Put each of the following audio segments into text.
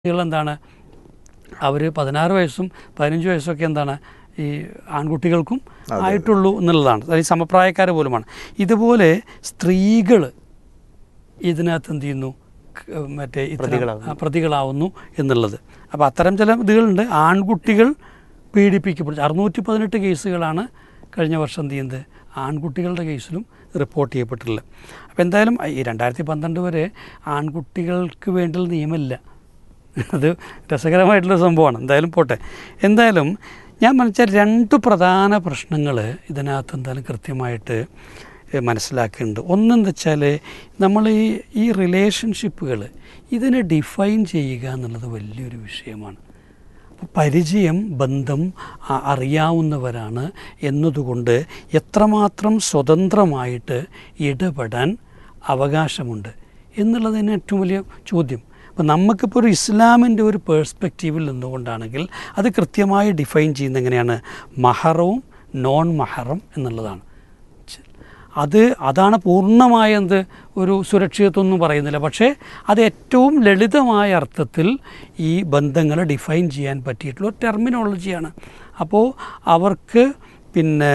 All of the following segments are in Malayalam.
കുട്ടികൾ എന്താണ് അവർ പതിനാറ് വയസ്സും പതിനഞ്ച് വയസ്സൊക്കെ എന്താണ് ഈ ആൺകുട്ടികൾക്കും ആയിട്ടുള്ളൂ എന്നുള്ളതാണ് അതായത് സമപ്രായക്കാർ പോലുമാണ് ഇതുപോലെ സ്ത്രീകൾ ഇതിനകത്ത് എന്ത് ചെയ്യുന്നു ക- മറ്റേ ഇത്തരം- പ്രതികളാവുന്നു. ആ, പ്രതികളാവുന്നു എന്നുള്ളത് അപ്പോൾ അത്തരം ചില ഇതുകളുണ്ട് ആൺകുട്ടികൾ പീഡിപ്പിക്കപ്പെടും അറുന്നൂറ്റി പതിനെട്ട് കേസുകളാണ് കഴിഞ്ഞ വർഷം എന്ത് ചെയ്യുന്നത് ആൺകുട്ടികളുടെ കേസിലും റിപ്പോർട്ട് ചെയ്യപ്പെട്ടിട്ടുള്ളത് അപ്പോൾ എന്തായാലും ഈ രണ്ടായിരത്തി പന്ത്രണ്ട് വരെ ആൺകുട്ടികൾക്ക് വേണ്ടിയുള്ള നിയമമില്ല അത് രസകരമായിട്ടുള്ള സംഭവമാണ് എന്തായാലും പോട്ടെ എന്തായാലും ഞാൻ മനസ്സിൽ രണ്ട് പ്രധാന പ്രശ്നങ്ങൾ ഇതിനകത്ത് എന്തായാലും കൃത്യമായിട്ട് ഏഹ് മനസ്സിലാക്കുന്നുണ്ട് ഒന്നെന്താ വെച്ചാൽ നമ്മൾ ഈ ഈ റിലേഷൻഷിപ്പുകൾ ഇതിനെ ഡിഫൈൻ ചെയ്യുക എന്നുള്ളത് വലിയൊരു വിഷയമാണ് അപ്പോൾ പരിചയം ബന്ധം അ- അറിയാവുന്നവരാണ് എന്നതുകൊണ്ട് എത്രമാത്രം സ്വതന്ത്രമായിട്ട് ഇടപെടാൻ അവകാശമുണ്ട് എന്നുള്ളത് തന്നെ ഏറ്റവും വലിയ ചോദ്യം അപ്പോൾ നമുക്കിപ്പോൾ ഒരു ഇസ്ലാമിൻ്റെ ഒരു പേഴ്സ്പെക്റ്റീവിൽ നിന്നുകൊണ്ടാണെങ്കിൽ അത് കൃത്യമായി ഡിഫൈൻ ചെയ്യുന്ന എങ്ങനെയാണ് മഹറവും നോൺ മഹറം എന്നുള്ളതാണ് അത് അതാണ് പൂർണ്ണമായ എന്ത് ഒരു സുരക്ഷിതത്വം ഒന്നും പറയുന്നില്ല പക്ഷേ അത് ഏറ്റവും ലളിതമായ അർത്ഥത്തിൽ ഈ ബന്ധങ്ങളെ ഡിഫൈൻ ചെയ്യാൻ പറ്റിയിട്ടുള്ള ഒരു ടെർമിനോളജിയാണ് അപ്പോൾ അവർക്ക് പിന്നെ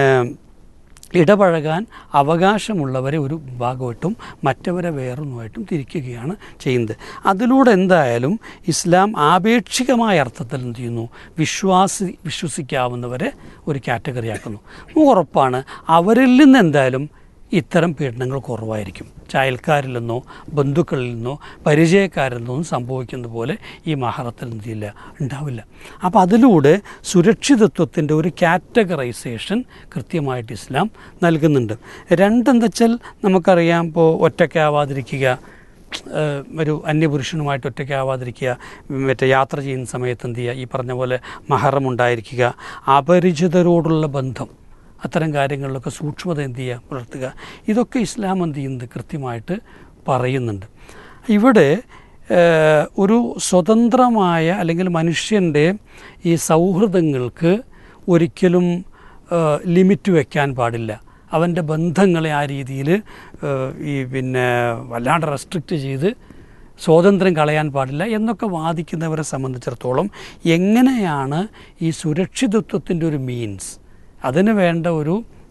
ഇടപഴകാൻ അവകാശമുള്ളവരെ ഒരു ഭാഗമായിട്ടും മറ്റവരെ വേറൊന്നുമായിട്ടും തിരിക്കുകയാണ് ചെയ്യുന്നത് അതിലൂടെ എന്തായാലും ഇസ്ലാം ആപേക്ഷികമായ അർത്ഥത്തിൽ എന്ത് ചെയ്യുന്നു വിശ്വാസി വിശ്വസിക്കാവുന്നവരെ ഒരു കാറ്റഗറി ആക്കുന്നു ഉറപ്പാണ് അവരിൽ നിന്ന് എന്തായാലും ഇത്തരം പീഡനങ്ങൾ കുറവായിരിക്കും ചായൽക്കാരിൽ നിന്നോ ബന്ധുക്കളിൽ നിന്നോ പരിചയക്കാരിൽ നിന്നോ സംഭവിക്കുന്ന പോലെ ഈ മഹറത്തിൽ എന്തില്ല ഉണ്ടാവില്ല അപ്പോൾ അതിലൂടെ സുരക്ഷിതത്വത്തിൻ്റെ ഒരു കാറ്റഗറൈസേഷൻ കൃത്യമായിട്ട് ഇസ്ലാം നൽകുന്നുണ്ട് രണ്ടെന്താ വെച്ചാൽ നമുക്കറിയാം ഇപ്പോൾ ഒറ്റയ്ക്കാവാതിരിക്കുക ഏഹ് ഒരു അന്യപുരുഷനുമായിട്ട് ഒറ്റയ്ക്കാവാതിരിക്കുക മറ്റേ യാത്ര ചെയ്യുന്ന സമയത്ത് എന്ത് ചെയ്യുക ഈ പറഞ്ഞ പോലെ മഹറം ഉണ്ടായിരിക്കുക അപരിചിതരോടുള്ള ബന്ധം അത്തരം കാര്യങ്ങളിലൊക്കെ സൂക്ഷ്മത എന്ത് ചെയ്യുക പുലർത്തുക ഇതൊക്കെ ഇസ്ലാം എന്ത് ചെയ്യുന്നത് കൃത്യമായിട്ട് പറയുന്നുണ്ട് ഇവിടെ ഏഹ്, ഒരു സ്വതന്ത്രമായ അല്ലെങ്കിൽ മനുഷ്യൻ്റെ ഈ സൗഹൃദങ്ങൾക്ക് ഒരിക്കലും ഏഹ്, ലിമിറ്റ് വയ്ക്കാൻ പാടില്ല അവൻ്റെ ബന്ധങ്ങളെ ആ രീതിയിൽ ഏഹ്, ഈ പിന്നെ വല്ലാണ്ട് റെസ്ട്രിക്റ്റ് ചെയ്ത് സ്വാതന്ത്ര്യം കളയാൻ പാടില്ല എന്നൊക്കെ വാദിക്കുന്നവരെ സംബന്ധിച്ചിടത്തോളം എങ്ങനെയാണ് ഈ സുരക്ഷിതത്വത്തിൻ്റെ ഒരു മീൻസ് അതിന് വേണ്ട ഒരു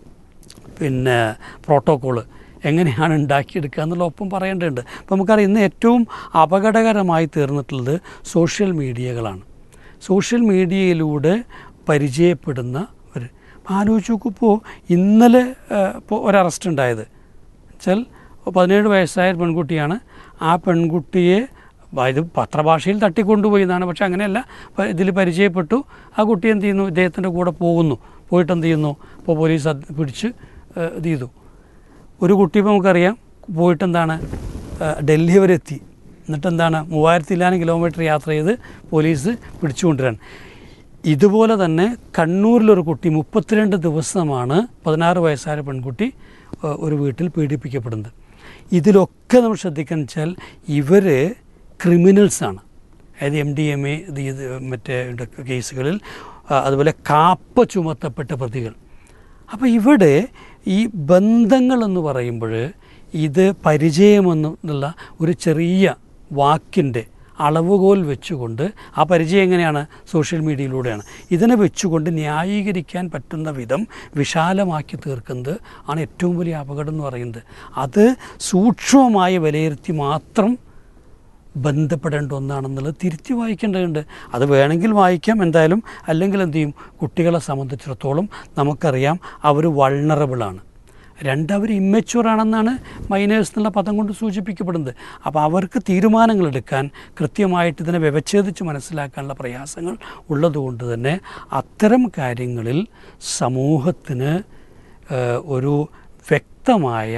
പിന്നെ പ്രോട്ടോക്കോള് എങ്ങനെയാണ് ഉണ്ടാക്കിയെടുക്കുക എന്നുള്ള ഒപ്പം പറയേണ്ടതുണ്ട് അപ്പോൾ നമുക്കറിയാം ഇന്ന് ഏറ്റവും അപകടകരമായി തീർന്നിട്ടുള്ളത് സോഷ്യൽ മീഡിയകളാണ് സോഷ്യൽ മീഡിയയിലൂടെ പരിചയപ്പെടുന്ന ഒരു ആലോചിച്ച് നോക്കുമ്പോൾ ഇന്നലെ ഇപ്പോൾ ഒരു അറസ്റ്റ് ഉണ്ടായത് വെച്ചാൽ പതിനേഴ് വയസ്സായ ഒരു പെൺകുട്ടിയാണ് ആ പെൺകുട്ടിയെ വ- ഇത് പത്രഭാഷയിൽ തട്ടിക്കൊണ്ടുപോയി എന്നാണ് പക്ഷെ അങ്ങനെയല്ല ഇതിൽ പരിചയപ്പെട്ടു ആ കുട്ടി എന്ത് ചെയ്യുന്നു ഇദ്ദേഹത്തിൻ്റെ കൂടെ പോകുന്നു പോയിട്ട് എന്ത് ചെയ്യുന്നു ഇപ്പോൾ പോലീസ് അത് പിടിച്ച് ഏഹ്, ഇത് ചെയ്തു ഒരു കുട്ടി ഇപ്പോൾ നമുക്കറിയാം പോയിട്ട് എന്താണ് ഏഹ്, ഡൽഹി വരെ എത്തി എന്നിട്ട് എന്താണ് മൂവായിരത്തി ഇല്ലാനും കിലോമീറ്റർ യാത്ര ചെയ്ത് പോലീസ് പിടിച്ചുകൊണ്ടുവരാൻ ഇതുപോലെ തന്നെ കണ്ണൂരിലൊരു കുട്ടി മുപ്പത്തിരണ്ട് ദിവസമാണ് പതിനാറ് വയസ്സായ പെൺകുട്ടി ഏഹ്, ഒരു വീട്ടിൽ പീഡിപ്പിക്കപ്പെടുന്നത് ഇതിലൊക്കെ നമ്മൾ ശ്രദ്ധിക്കണം വെച്ചാൽ ഇവർ ക്രിമിനൽസാണ് അതായത് എം ഡി എം എ ഇത് ഇത് മറ്റേ ഇതൊക്കെ കേസുകളിൽ ആ, അതുപോലെ കാപ്പ ചുമത്തപ്പെട്ട പ്രതികൾ അപ്പോൾ ഇവിടെ ഈ ബന്ധങ്ങളെന്ന് പറയുമ്പോൾ ഇത് പരിചയമെന്നുള്ള ഒരു ചെറിയ വാക്കിൻ്റെ അളവുകോൽ വെച്ചുകൊണ്ട് ആ പരിചയം എങ്ങനെയാണ് സോഷ്യൽ മീഡിയയിലൂടെയാണ് ഇതിനെ വെച്ചുകൊണ്ട് ന്യായീകരിക്കാൻ പറ്റുന്ന വിധം വിശാലമാക്കി തീർക്കുന്നത് ആണ് ഏറ്റവും വലിയ അപകടം എന്ന് പറയുന്നത് അത് സൂക്ഷ്മമായി വിലയിരുത്തി മാത്രം ബന്ധപ്പെടേണ്ട ഒന്നാണെന്നുള്ളത് തിരുത്തി വായിക്കേണ്ടതുണ്ട് അത് വേണമെങ്കിൽ വായിക്കാം എന്തായാലും അല്ലെങ്കിൽ എന്ത് ചെയ്യും കുട്ടികളെ സംബന്ധിച്ചിടത്തോളം നമുക്കറിയാം അവർ വൾണറബിളാണ് രണ്ടവർ ഇമ്മച്യൂർ ആണെന്നാണ് മൈനേഴ്സ് എന്നുള്ള പദം കൊണ്ട് സൂചിപ്പിക്കപ്പെടുന്നത് അപ്പോൾ അവർക്ക് തീരുമാനങ്ങൾ എടുക്കാൻ കൃത്യമായിട്ട് ഇതിനെ വ്യവച്ഛേദിച്ച് മനസ്സിലാക്കാനുള്ള പ്രയാസങ്ങൾ ഉള്ളതുകൊണ്ട് തന്നെ അത്തരം കാര്യങ്ങളിൽ സമൂഹത്തിന് ഏഹ്, ഒരു വ്യക്തമായ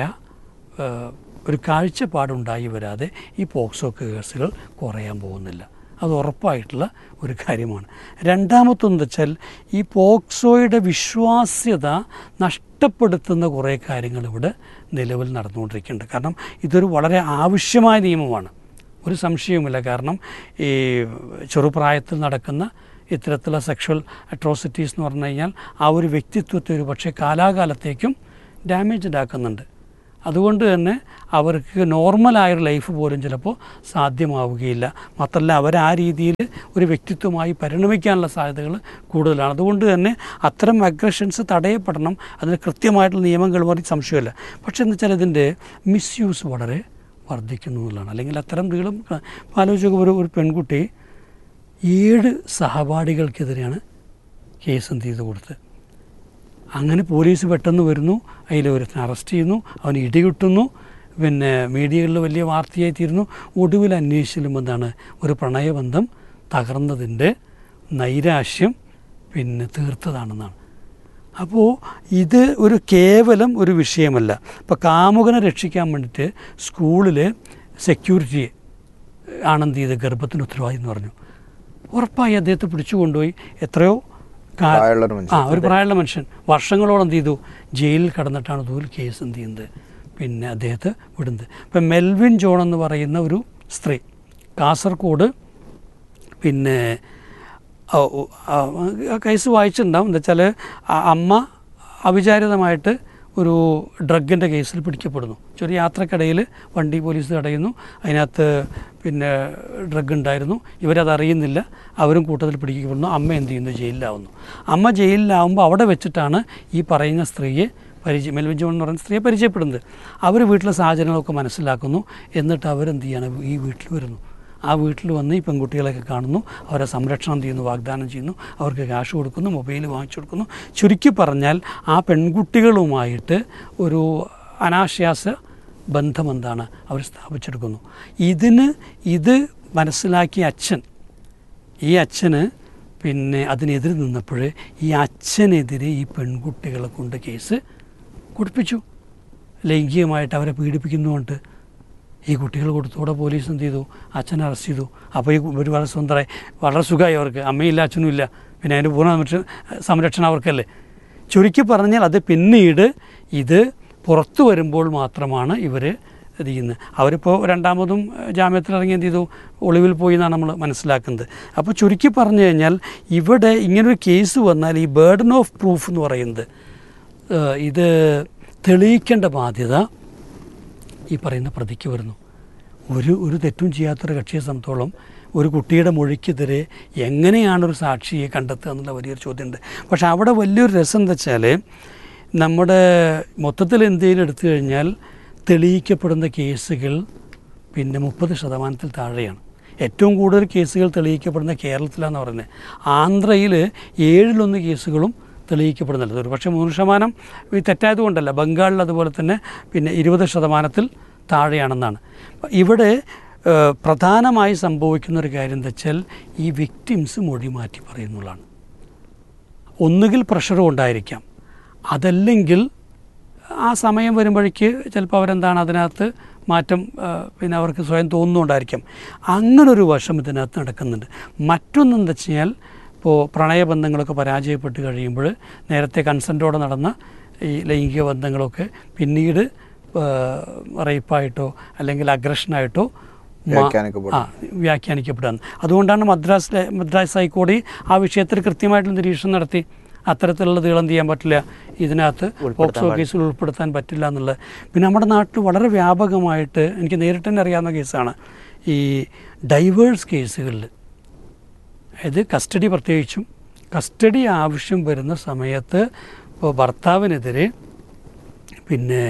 ഏഹ്, ഒരു കാഴ്ചപ്പാടുണ്ടായി വരാതെ ഈ പോക്സോ കേസുകൾ കുറയാൻ പോകുന്നില്ല അത് ഉറപ്പായിട്ടുള്ള ഒരു കാര്യമാണ് രണ്ടാമത്തെന്ന് വെച്ചാൽ ഈ പോക്സോയുടെ വിശ്വാസ്യത നഷ്ടപ്പെടുത്തുന്ന കുറേ കാര്യങ്ങൾ ഇവിടെ നിലവിൽ നടന്നുകൊണ്ടിരിക്കുന്നുണ്ട് കാരണം ഇതൊരു വളരെ ആവശ്യമായ നിയമമാണ് ഒരു സംശയവുമില്ല കാരണം ഈ ചെറുപ്രായത്തിൽ നടക്കുന്ന ഇത്തരത്തിലുള്ള സെക്ഷൽ അട്രോസിറ്റീസ് എന്ന് പറഞ്ഞു കഴിഞ്ഞാൽ ആ ഒരു വ്യക്തിത്വത്തെ ഒരു പക്ഷേ കാലാകാലത്തേക്കും ഡാമേജ് ഉണ്ടാക്കുന്നുണ്ട് അതുകൊണ്ട് തന്നെ അവർക്ക് നോർമലായൊരു ലൈഫ് പോലും ചിലപ്പോൾ സാധ്യമാവുകയില്ല മാത്രമല്ല അവർ ആ രീതിയിൽ ഒരു വ്യക്തിത്വമായി പരിണമിക്കാനുള്ള സാധ്യതകൾ കൂടുതലാണ് അതുകൊണ്ട് തന്നെ അത്തരം അഗ്രഷൻസ് തടയപ്പെടണം അതിന് കൃത്യമായിട്ടുള്ള നിയമങ്ങൾ പറഞ്ഞ് സംശയമില്ല പക്ഷേ എന്ന് വെച്ചാൽ ഇതിൻ്റെ മിസ്യൂസ് വളരെ വർദ്ധിക്കുന്നു എന്നുള്ളതാണ് അല്ലെങ്കിൽ അത്തരം സ്ത്രീകളും ആലോചിച്ച ഒരു ഒരു പെൺകുട്ടി ഏഴ് സഹപാഠികൾക്കെതിരെയാണ് കേസ് എന്ത് ചെയ്ത് കൊടുത്തത് അങ്ങനെ പോലീസ് പെട്ടെന്ന് വരുന്നു അതിൽ ഒരുത്തനെ അറസ്റ്റ് ചെയ്യുന്നു അവന് ഇടികിട്ടുന്നു പിന്നെ മീഡിയകളിൽ വലിയ വാർത്തയായി തീരുന്നു ഒടുവിൽ അന്വേഷിച്ചാലും എന്താണ് ഒരു പ്രണയബന്ധം തകർന്നതിൻ്റെ നൈരാശ്യം പിന്നെ തീർത്തതാണെന്നാണ് അപ്പോൾ ഇത് ഒരു കേവലം ഒരു വിഷയമല്ല ഇപ്പോൾ കാമുകനെ രക്ഷിക്കാൻ വേണ്ടിയിട്ട് സ്കൂളിൽ സെക്യൂരിറ്റി ആണെന്ത് ചെയ്ത് ഗർഭത്തിന് ഉത്തരവാദി എന്ന് പറഞ്ഞു ഉറപ്പായി അദ്ദേഹത്തെ പിടിച്ചു കൊണ്ടുപോയി എത്രയോ കാ- പ്രായമുള്ളൊരു മനുഷ്യൻ. ആ ഒരു പ്രായമുള്ള മനുഷ്യൻ വർഷങ്ങളോളം എന്ത് ചെയ്തു ജയിലിൽ കടന്നിട്ടാണ് ഇതുപോലെ കേസ് എന്ത് ചെയ്യുന്നത് പിന്നെ അദ്ദേഹത്തെ വിടുന്നത് ഇപ്പം മെൽവിൻ ജോൺ എന്ന് പറയുന്ന ഒരു സ്ത്രീ കാസർഗോഡ് പിന്നെ ആ, ഓ, ആ, ആ കേസ് വായിച്ചിട്ടുണ്ടാവും എന്താ വെച്ചാൽ അമ്മ അവിചാരിതമായിട്ട് ഒരു ഡ്രഗിൻ്റെ കേസിൽ പിടിക്കപ്പെടുന്നു ചെറിയ യാത്രക്കിടയിൽ വണ്ടി പോലീസ് തടയുന്നു അതിനകത്ത് പിന്നെ ഡ്രഗ് ഉണ്ടായിരുന്നു ഇവരത് അറിയുന്നില്ല അവരും കൂട്ടത്തിൽ പിടിക്കപ്പെടുന്നു അമ്മ എന്ത് ചെയ്യുന്നു ജയിലിലാവുന്നു അമ്മ ജയിലിലാവുമ്പോൾ അവിടെ വെച്ചിട്ടാണ് ഈ പറയുന്ന സ്ത്രീയെ പരിചയം മെൽവിൻ ജോൺ എന്ന് പറയുന്ന സ്ത്രീയെ പരിചയപ്പെടുന്നത് അവർ വീട്ടിലെ സാഹചര്യങ്ങളൊക്കെ മനസ്സിലാക്കുന്നു എന്നിട്ട് അവരെന്ത് ചെയ്യാണ് ഈ വീട്ടിൽ വരുന്നു ആ വീട്ടിൽ വന്ന് ഈ പെൺകുട്ടികളെയൊക്കെ കാണുന്നു അവരെ സംരക്ഷണം ചെയ്യുന്നു വാഗ്ദാനം ചെയ്യുന്നു അവർക്ക് ക്യാഷ് കൊടുക്കുന്നു മൊബൈൽ വാങ്ങിച്ചു കൊടുക്കുന്നു ചുരുക്കി പറഞ്ഞാൽ ആ പെൺകുട്ടികളുമായിട്ട് ഒരു അനാശ്വാസ ബന്ധം എന്താണ് അവർ സ്ഥാപിച്ചെടുക്കുന്നു ഇതിന് ഇത് മനസ്സിലാക്കിയ അച്ഛൻ ഈ അച്ഛന് പിന്നെ അതിനെതിരെ നിന്നപ്പോൾ ഈ അച്ഛനെതിരെ ഈ പെൺകുട്ടികളെ കൊണ്ട് കേസ് കൊടുപ്പിച്ചു ലൈംഗികമായിട്ട് അവരെ പീഡിപ്പിക്കുന്നുകൊണ്ട് ഈ കുട്ടികൾ കൊടുത്തോടെ പോലീസ് എന്ത് ചെയ്തു അച്ഛനെ അറസ്റ്റ് ചെയ്തു അപ്പോൾ ഈ ഒരു വളരെ സ്വന്തമായി വളരെ സുഖമായി അവർക്ക് അമ്മയില്ല അച്ഛനും ഇല്ല പിന്നെ അതിൻ്റെ പൂർണ്ണ സംരക്ഷ- സംരക്ഷണം അവർക്കല്ലേ ചുരുക്കി പറഞ്ഞാൽ അത് പിന്നീട് ഇത് പുറത്തു വരുമ്പോൾ മാത്രമാണ് ഇവർ ഇത് ചെയ്യുന്നത് അവരിപ്പോൾ രണ്ടാമതും ഏഹ്, ജാമ്യത്തിൽ ഇറങ്ങി എന്ത് ചെയ്തു ഒളിവിൽ പോയി എന്നാണ് നമ്മൾ മനസ്സിലാക്കുന്നത് അപ്പോൾ ചുരുക്കി പറഞ്ഞു കഴിഞ്ഞാൽ ഇവിടെ ഇങ്ങനൊരു കേസ് വന്നാൽ ഈ ബേർഡൻ ഓഫ് പ്രൂഫ് എന്ന് പറയുന്നത് ഏഹ്, ഇത് തെളിയിക്കേണ്ട ബാധ്യത ഈ പറയുന്ന പ്രതിക്ക് വരുന്നു ഒരു ഒരു തെറ്റും ചെയ്യാത്തൊരു കക്ഷിയെ സംബന്ധിച്ചോളം ഒരു കുട്ടിയുടെ മൊഴിക്കെതിരെ എങ്ങനെയാണ് ഒരു സാക്ഷിയെ കണ്ടെത്തുക എന്നുള്ള വലിയൊരു ചോദ്യമുണ്ട് പക്ഷേ അവിടെ വലിയൊരു രസം എന്താ വെച്ചാൽ നമ്മുടെ മൊത്തത്തിൽ ഇന്ത്യയിൽ എടുത്തു കഴിഞ്ഞാൽ തെളിയിക്കപ്പെടുന്ന കേസുകൾ പിന്നെ മുപ്പത് ശതമാനത്തിൽ താഴെയാണ് ഏറ്റവും കൂടുതൽ കേസുകൾ തെളിയിക്കപ്പെടുന്ന കേരളത്തിലാണെന്ന് പറയുന്നത് ആന്ധ്രയിൽ ഏഴിലൊന്ന് കേസുകളും തെളിയിക്കപ്പെടുന്നില്ല ഒരു പക്ഷേ മൂന്ന് ശതമാനം ഈ തെറ്റായതുകൊണ്ടല്ല ബംഗാളിൽ അതുപോലെ തന്നെ പിന്നെ ഇരുപത് ശതമാനത്തിൽ താഴെയാണെന്നാണ് ഇവിടെ ഏഹ്, പ്രധാനമായി സംഭവിക്കുന്ന ഒരു കാര്യം എന്താ വെച്ചാൽ ഈ വിക്ടിംസ് മൊഴി മാറ്റി പറയുന്നുള്ളതാണ് ഒന്നുകിൽ പ്രഷർ കൊണ്ടായിരിക്കാം അതല്ലെങ്കിൽ ആ സമയം വരുമ്പോഴേക്ക് ചിലപ്പോൾ അവരെന്താണ് അതിനകത്ത് മാറ്റം ആ, പിന്നെ അവർക്ക് സ്വയം തോന്നുന്നുണ്ടായിരിക്കാം അങ്ങനൊരു വശം ഇതിനകത്ത് നടക്കുന്നുണ്ട് മറ്റൊന്നെന്താ വെച്ച് കഴിഞ്ഞാൽ ഇപ്പോൾ പ്രണയബന്ധങ്ങളൊക്കെ പരാജയപ്പെട്ട് കഴിയുമ്പോൾ നേരത്തെ കൺസെൻറ്റോടെ നടന്ന ഈ ലൈംഗിക ബന്ധങ്ങളൊക്കെ പിന്നീട് റേപ്പായിട്ടോ അല്ലെങ്കിൽ അഗ്രഷനായിട്ടോ മാ- വ്യാഖ്യാനിക്കപ്പെടും. ആ വ്യാഖ്യാനിക്കപ്പെടുന്നത് അതുകൊണ്ടാണ് മദ്രാസിലെ മദ്രാസ് ഹൈക്കോടതി ആ വിഷയത്തിൽ കൃത്യമായിട്ടുള്ള നിരീക്ഷണം നടത്തി അത്തരത്തിലുള്ള തീളം ചെയ്യാൻ പറ്റില്ല ഇതിനകത്ത് പോക്സോ കേസിൽ ഉൾപ്പെടുത്താൻ പറ്റില്ല എന്നുള്ളത് പിന്നെ നമ്മുടെ നാട്ടിൽ വളരെ വ്യാപകമായിട്ട് എനിക്ക് നേരിട്ട് തന്നെ അറിയാവുന്ന കേസാണ് ഈ ഡൈവേഴ്സ് കേസുകളിൽ അതായത് കസ്റ്റഡി പ്രത്യേകിച്ചും കസ്റ്റഡി ആവശ്യം വരുന്ന സമയത്ത് ഇപ്പോൾ ഭർത്താവിനെതിരെ പിന്നെ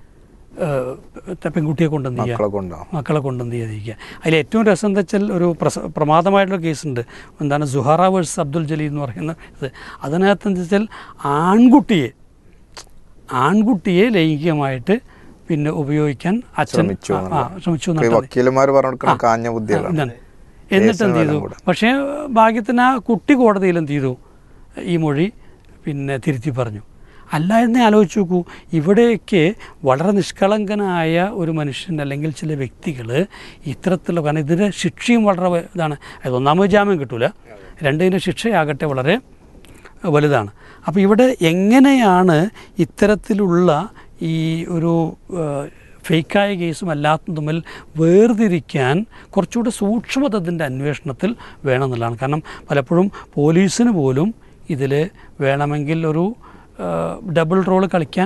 ഏഹ്, പെൺകുട്ടിയെ കൊണ്ടുവന്ന് ചെയ്യുക മക്കളെ കൊണ്ടാവും മക്കളെ കൊണ്ടുവന്ന് ചെയ്തിരിക്കുക അതിൽ ഏറ്റവും രസം എന്താ വെച്ചാൽ ഒരു പ്രസ പ്രമാദമായിട്ടുള്ള കേസുണ്ട് എന്താണ് സുഹാറ വേഴ്സ് അബ്ദുൽ ജലീൽ എന്ന് പറയുന്ന ഇത് അതിനകത്ത് എന്താ വെച്ചാൽ ആൺകുട്ടിയെ ആൺകുട്ടിയെ ലൈംഗികമായിട്ട് പിന്നെ ഉപയോഗിക്കാൻ അച്ഛൻ ശ്രമിച്ചു ആ, ആ, ശ്രമിച്ചു ഈ എന്നുള്ളത് വക്കീലന്മാർ പറഞ്ഞു കൊടുക്കുന്ന കാഞ്ഞ ബുദ്ധികളാണ് ഇതാണ്. എന്നിട്ട് എന്ത് ചെയ്തു പക്ഷേ ഭാഗ്യത്തിന് ആ കുട്ടി കോടതിയിൽ എന്ത് ചെയ്തു ഈ മൊഴി പിന്നെ തിരുത്തി പറഞ്ഞു അല്ല എന്നേ ആലോചിച്ച് നോക്കൂ ഇവിടെയൊക്കെ വളരെ നിഷ്കളങ്കനായ ഒരു മനുഷ്യൻ അല്ലെങ്കിൽ ചില വ്യക്തികൾ ഇത്തരത്തിലുള്ള കാരണം ഇതിൻ്റെ ശിക്ഷയും വളരെ വ- ഇതാണ് അത് ഒന്നാമത് ജാമ്യം കിട്ടൂല രണ്ടിൻ്റെ ശിക്ഷയാകട്ടെ വളരെ വലുതാണ് അപ്പോൾ ഇവിടെ എങ്ങനെയാണ് ഇത്തരത്തിലുള്ള ഈ ഒരു ഏഹ്, ഫേക്കായ കേസും അല്ലാത്തതും തമ്മിൽ വേർതിരിക്കാൻ കുറച്ചുകൂടെ സൂക്ഷ്മത അതിൻ്റെ അന്വേഷണത്തിൽ വേണമെന്നുള്ളതാണ് കാരണം പലപ്പോഴും പോലീസിന് പോലും ഇതിൽ വേണമെങ്കിൽ ഒരു ഏഹ്, ഡബിൾ റോൾ കളിക്കാൻ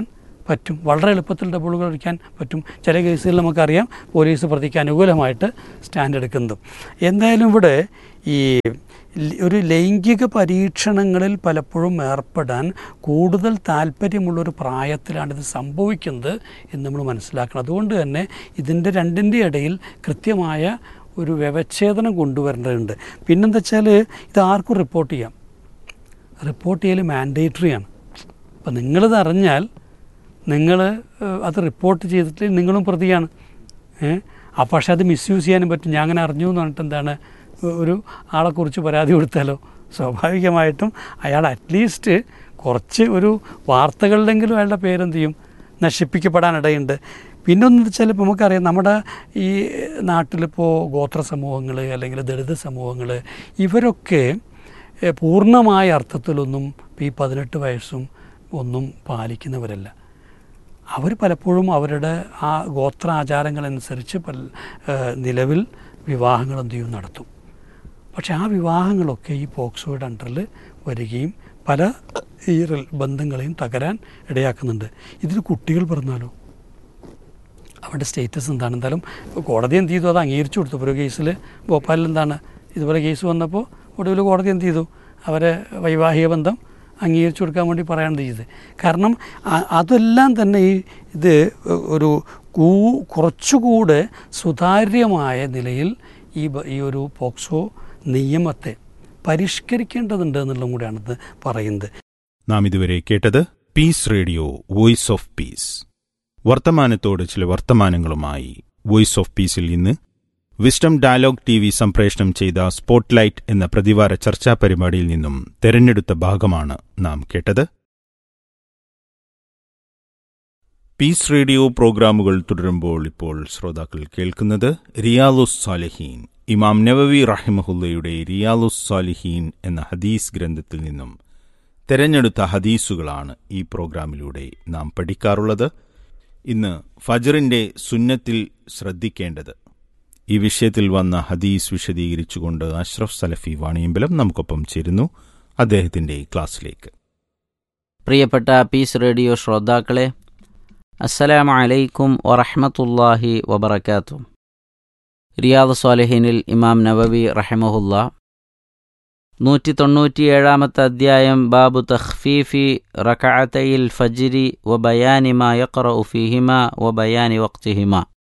പറ്റും വളരെ എളുപ്പത്തിൽ ഡബിളുകൾ അടിക്കാൻ പറ്റും ചില കേസുകളിൽ നമുക്കറിയാം പോലീസ് പ്രതിക്ക് അനുകൂലമായിട്ട് സ്റ്റാൻഡ് എടുക്കുന്നതും എന്തായാലും ഇവിടെ ഈ ല- ഒരു ലൈംഗിക പരീക്ഷണങ്ങളിൽ പലപ്പോഴും ഏർപ്പെടാൻ കൂടുതൽ താല്പര്യമുള്ളൊരു പ്രായത്തിലാണിത് സംഭവിക്കുന്നത് എന്ന് നമ്മൾ മനസ്സിലാക്കണം അതുകൊണ്ട് തന്നെ ഇതിൻ്റെ രണ്ടിൻ്റെ ഇടയിൽ കൃത്യമായ ഒരു വ്യവച്ഛേദനം കൊണ്ടുവരേണ്ടതുണ്ട് പിന്നെന്താ വെച്ചാൽ ഇത് ആർക്കും റിപ്പോർട്ട് ചെയ്യാം റിപ്പോർട്ട് ചെയ്യൽ മാൻഡേറ്ററിയാണ് അപ്പം നിങ്ങളിത് അറിഞ്ഞാൽ നിങ്ങൾ അത് റിപ്പോർട്ട് ചെയ്തിട്ട് നിങ്ങളും പ്രതിയാണ് ഏഹ് ആ പക്ഷേ അത് മിസ്യൂസ് ചെയ്യാനും പറ്റും ഞാൻ അങ്ങനെ അറിഞ്ഞു എന്ന് പറഞ്ഞിട്ട് എന്താണ് ഒരു ആളെക്കുറിച്ച് പരാതി കൊടുത്താലോ സ്വാഭാവികമായിട്ടും അയാൾ അറ്റ്ലീസ്റ്റ് കുറച്ച് ഒരു വാർത്തകളിലെങ്കിലും അയാളുടെ പേരെന്ത് ചെയ്യും നശിപ്പിക്കപ്പെടാനിടയുണ്ട് പിന്നെ ഒന്ന് വെച്ചാൽ ഇപ്പോൾ നമുക്കറിയാം നമ്മുടെ ഈ നാട്ടിലിപ്പോൾ ഗോത്ര സമൂഹങ്ങൾ അല്ലെങ്കിൽ ദളിത് സമൂഹങ്ങൾ ഇവരൊക്കെ ഏഹ്, പൂർണ്ണമായ അർത്ഥത്തിലൊന്നും ഈ പതിനെട്ട് വയസ്സും ഒന്നും പാലിക്കുന്നവരല്ല അവർ പലപ്പോഴും അവരുടെ ആ ഗോത്ര ആചാരങ്ങളനുസരിച്ച് പല ഏഹ്, നിലവിൽ വിവാഹങ്ങൾ എന്ത് ചെയ്യും നടത്തും പക്ഷേ ആ വിവാഹങ്ങളൊക്കെ ഈ പോക്സോയുടെ അണ്ടറിൽ വരികയും പല ഈ റിൽ- ബന്ധങ്ങളെയും തകരാൻ ഇടയാക്കുന്നുണ്ട് ഇതിൽ കുട്ടികൾ പറഞ്ഞാലോ അവരുടെ സ്റ്റേറ്റസ് എന്താണ് എന്തായാലും കോടതി എന്ത് ചെയ്തു അത് അംഗീകരിച്ചു കൊടുത്തു ഇപ്പോൾ ഒരു കേസിൽ ഭോപ്പാലിൽ എന്താണ് ഇതുപോലെ കേസ് വന്നപ്പോൾ ഒടുവിൽ കോടതി എന്ത് ചെയ്തു അവരെ വൈവാഹിക ബന്ധം അംഗീകരിച്ചു കൊടുക്കാൻ വേണ്ടി പറയാൻ ചെയ്തത് കാരണം അ- അതെല്ലാം തന്നെ ഈ ഇത് ഒരു കൂ കുറച്ചുകൂടെ സുതാര്യമായ നിലയിൽ ഈ ബ- ഈ ഒരു പോക്സോ നിയമത്തെ പരിഷ്കരിക്കേണ്ടതുണ്ട് എന്നുള്ളതും കൂടിയാണ് ഇത് പറയുന്നത് നാം ഇതുവരെ കേട്ടത് peace radio voice of peace വർത്തമാനത്തോട് ചില വർത്തമാനങ്ങളുമായി വോയിസ് ഓഫ് പീസിൽ ഇന്ന് വിസ്ഡം ഡയലോഗ് ടി വി സംപ്രേഷണം ചെയ്ത സ്പോട്ട്ലൈറ്റ് എന്ന പ്രതിവാര ചർച്ചാ പരിപാടിയിൽ നിന്നും തെരഞ്ഞെടുത്ത ഭാഗമാണ് നാം കേട്ടത് പീസ് റേഡിയോ പ്രോഗ്രാമുകൾ തുടരുമ്പോൾ ഇപ്പോൾ ശ്രോതാക്കൾ കേൾക്കുന്നത് റിയാലുസ് സാലിഹീൻ ഇമാം നവവി റഹിമഹുല്ലയുടെ റിയാലുസ് സാലിഹീൻ എന്ന ഹദീസ് ഗ്രന്ഥത്തിൽ നിന്നും തെരഞ്ഞെടുത്ത ഹദീസുകളാണ് ഈ പ്രോഗ്രാമിലൂടെ നാം പഠിക്കാറുള്ളത് ഇന്ന് ഫജറിന്റെ സുന്നത്തിൽ ശ്രദ്ധിക്കേണ്ടത് ഈ വിഷയത്തിൽ വന്ന ഹദീസ് വിശദീകരിച്ചുകൊണ്ട് അഷ്റഫ് സലഫി വാണിയമ്പലം നമുക്കൊപ്പം ചേരുന്നു അദ്ദേഹത്തിന്റെ ക്ലാസ്സിലേക്ക് പ്രിയപ്പെട്ട പീസ് റേഡിയോ ശ്രോതാക്കളെ അസ്സലാമു അലൈക്കും വറഹ്മത്തുള്ളാഹി വബറകാതുഹു റിയാദ് സ്വാലിഹീനിൽ ഇമാം നവവി റഹമഹുല്ല നൂറ്റി തൊണ്ണൂറ്റിയേഴാമത്തെ അധ്യായം ബാബു തഖ്ഫീഫി റകഅത്തയിൽ ഫജ്രി വ ബയാനി മാ യഖറഉ ഫീഹിമ വ ബയാനി വഖ്തിഹിമ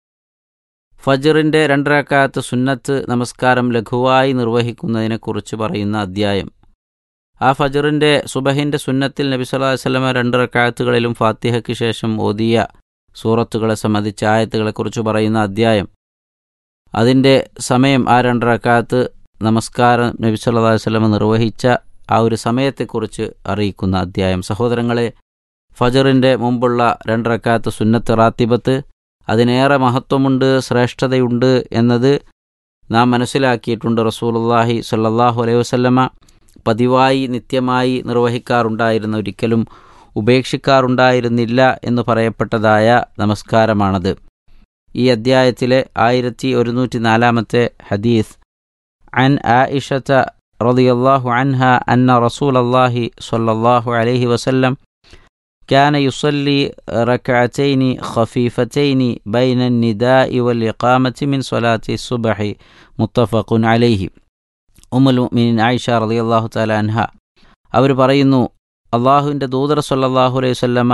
ഫജ്റിൻ്റെ രണ്ടരക്കാലത്ത് സുന്നത്ത് നമസ്കാരം ലഘുവായി നിർവഹിക്കുന്നതിനെക്കുറിച്ച് പറയുന്ന അധ്യായം ആ ഫജറിൻ്റെ സുബഹിൻ്റെ സുന്നത്തിൽ നബി സല്ലല്ലാഹു അലൈഹി വസല്ലമ രണ്ട് റക്കാത്തുകളിലും ഫാത്തിഹയ്ക്ക് ശേഷം ഓതിയ സൂറത്തുകളെ സംബന്ധിച്ച ആയത്തുകളെക്കുറിച്ച് പറയുന്ന അധ്യായം അതിൻ്റെ സമയം ആ രണ്ട് റക്കാത്ത് നമസ്കാരം നബി സല്ലല്ലാഹു അലൈഹി വസല്ലമ നിർവഹിച്ച ആ ഒരു സമയത്തെക്കുറിച്ച് അറിയിക്കുന്ന അധ്യായം സഹോദരങ്ങളെ ഫജറിൻ്റെ മുമ്പുള്ള രണ്ട് റക്കാത്ത് സുന്നത്ത് റാത്തിബത്ത് അതിനേറെ മഹത്വമുണ്ട് ശ്രേഷ്ഠതയുണ്ട് എന്നത് നാം മനസ്സിലാക്കിയിട്ടുണ്ട് റസൂലുള്ളാഹി സ്വല്ലല്ലാഹു അലൈഹി വസല്ലമ പതിവായി നിത്യമായി നിർവഹിക്കാറുണ്ടായിരുന്ന ഒരിക്കലും ഉപേക്ഷിക്കാറുണ്ടായിരുന്നില്ല എന്ന് പറയപ്പെട്ടതായ നമസ്കാരമാണത് ഈ അദ്ധ്യായത്തിലെ ആയിരത്തി ഒരുന്നൂറ്റി നാലാമത്തെ ഹദീസ് അൻ ആയിഷത്ത റളിയല്ലാഹു അൻഹ അന്ന റസൂൽ അള്ളാഹി സ്വല്ലല്ലാഹു അലൈഹി വസല്ലം كان يصلي ركعتين خفيفتين بين النداء والإقامة من صلاة الصبح متفق عليه ഉമ്മുൽ മുഅ്മിനീൻ ആയിഷ റളിയല്ലാഹു തആല അൻഹ അവർ പറയുന്നു അള്ളാഹുവിൻ്റെ ദൂതർ സല്ലല്ലാഹു അലൈഹി വസല്ലമ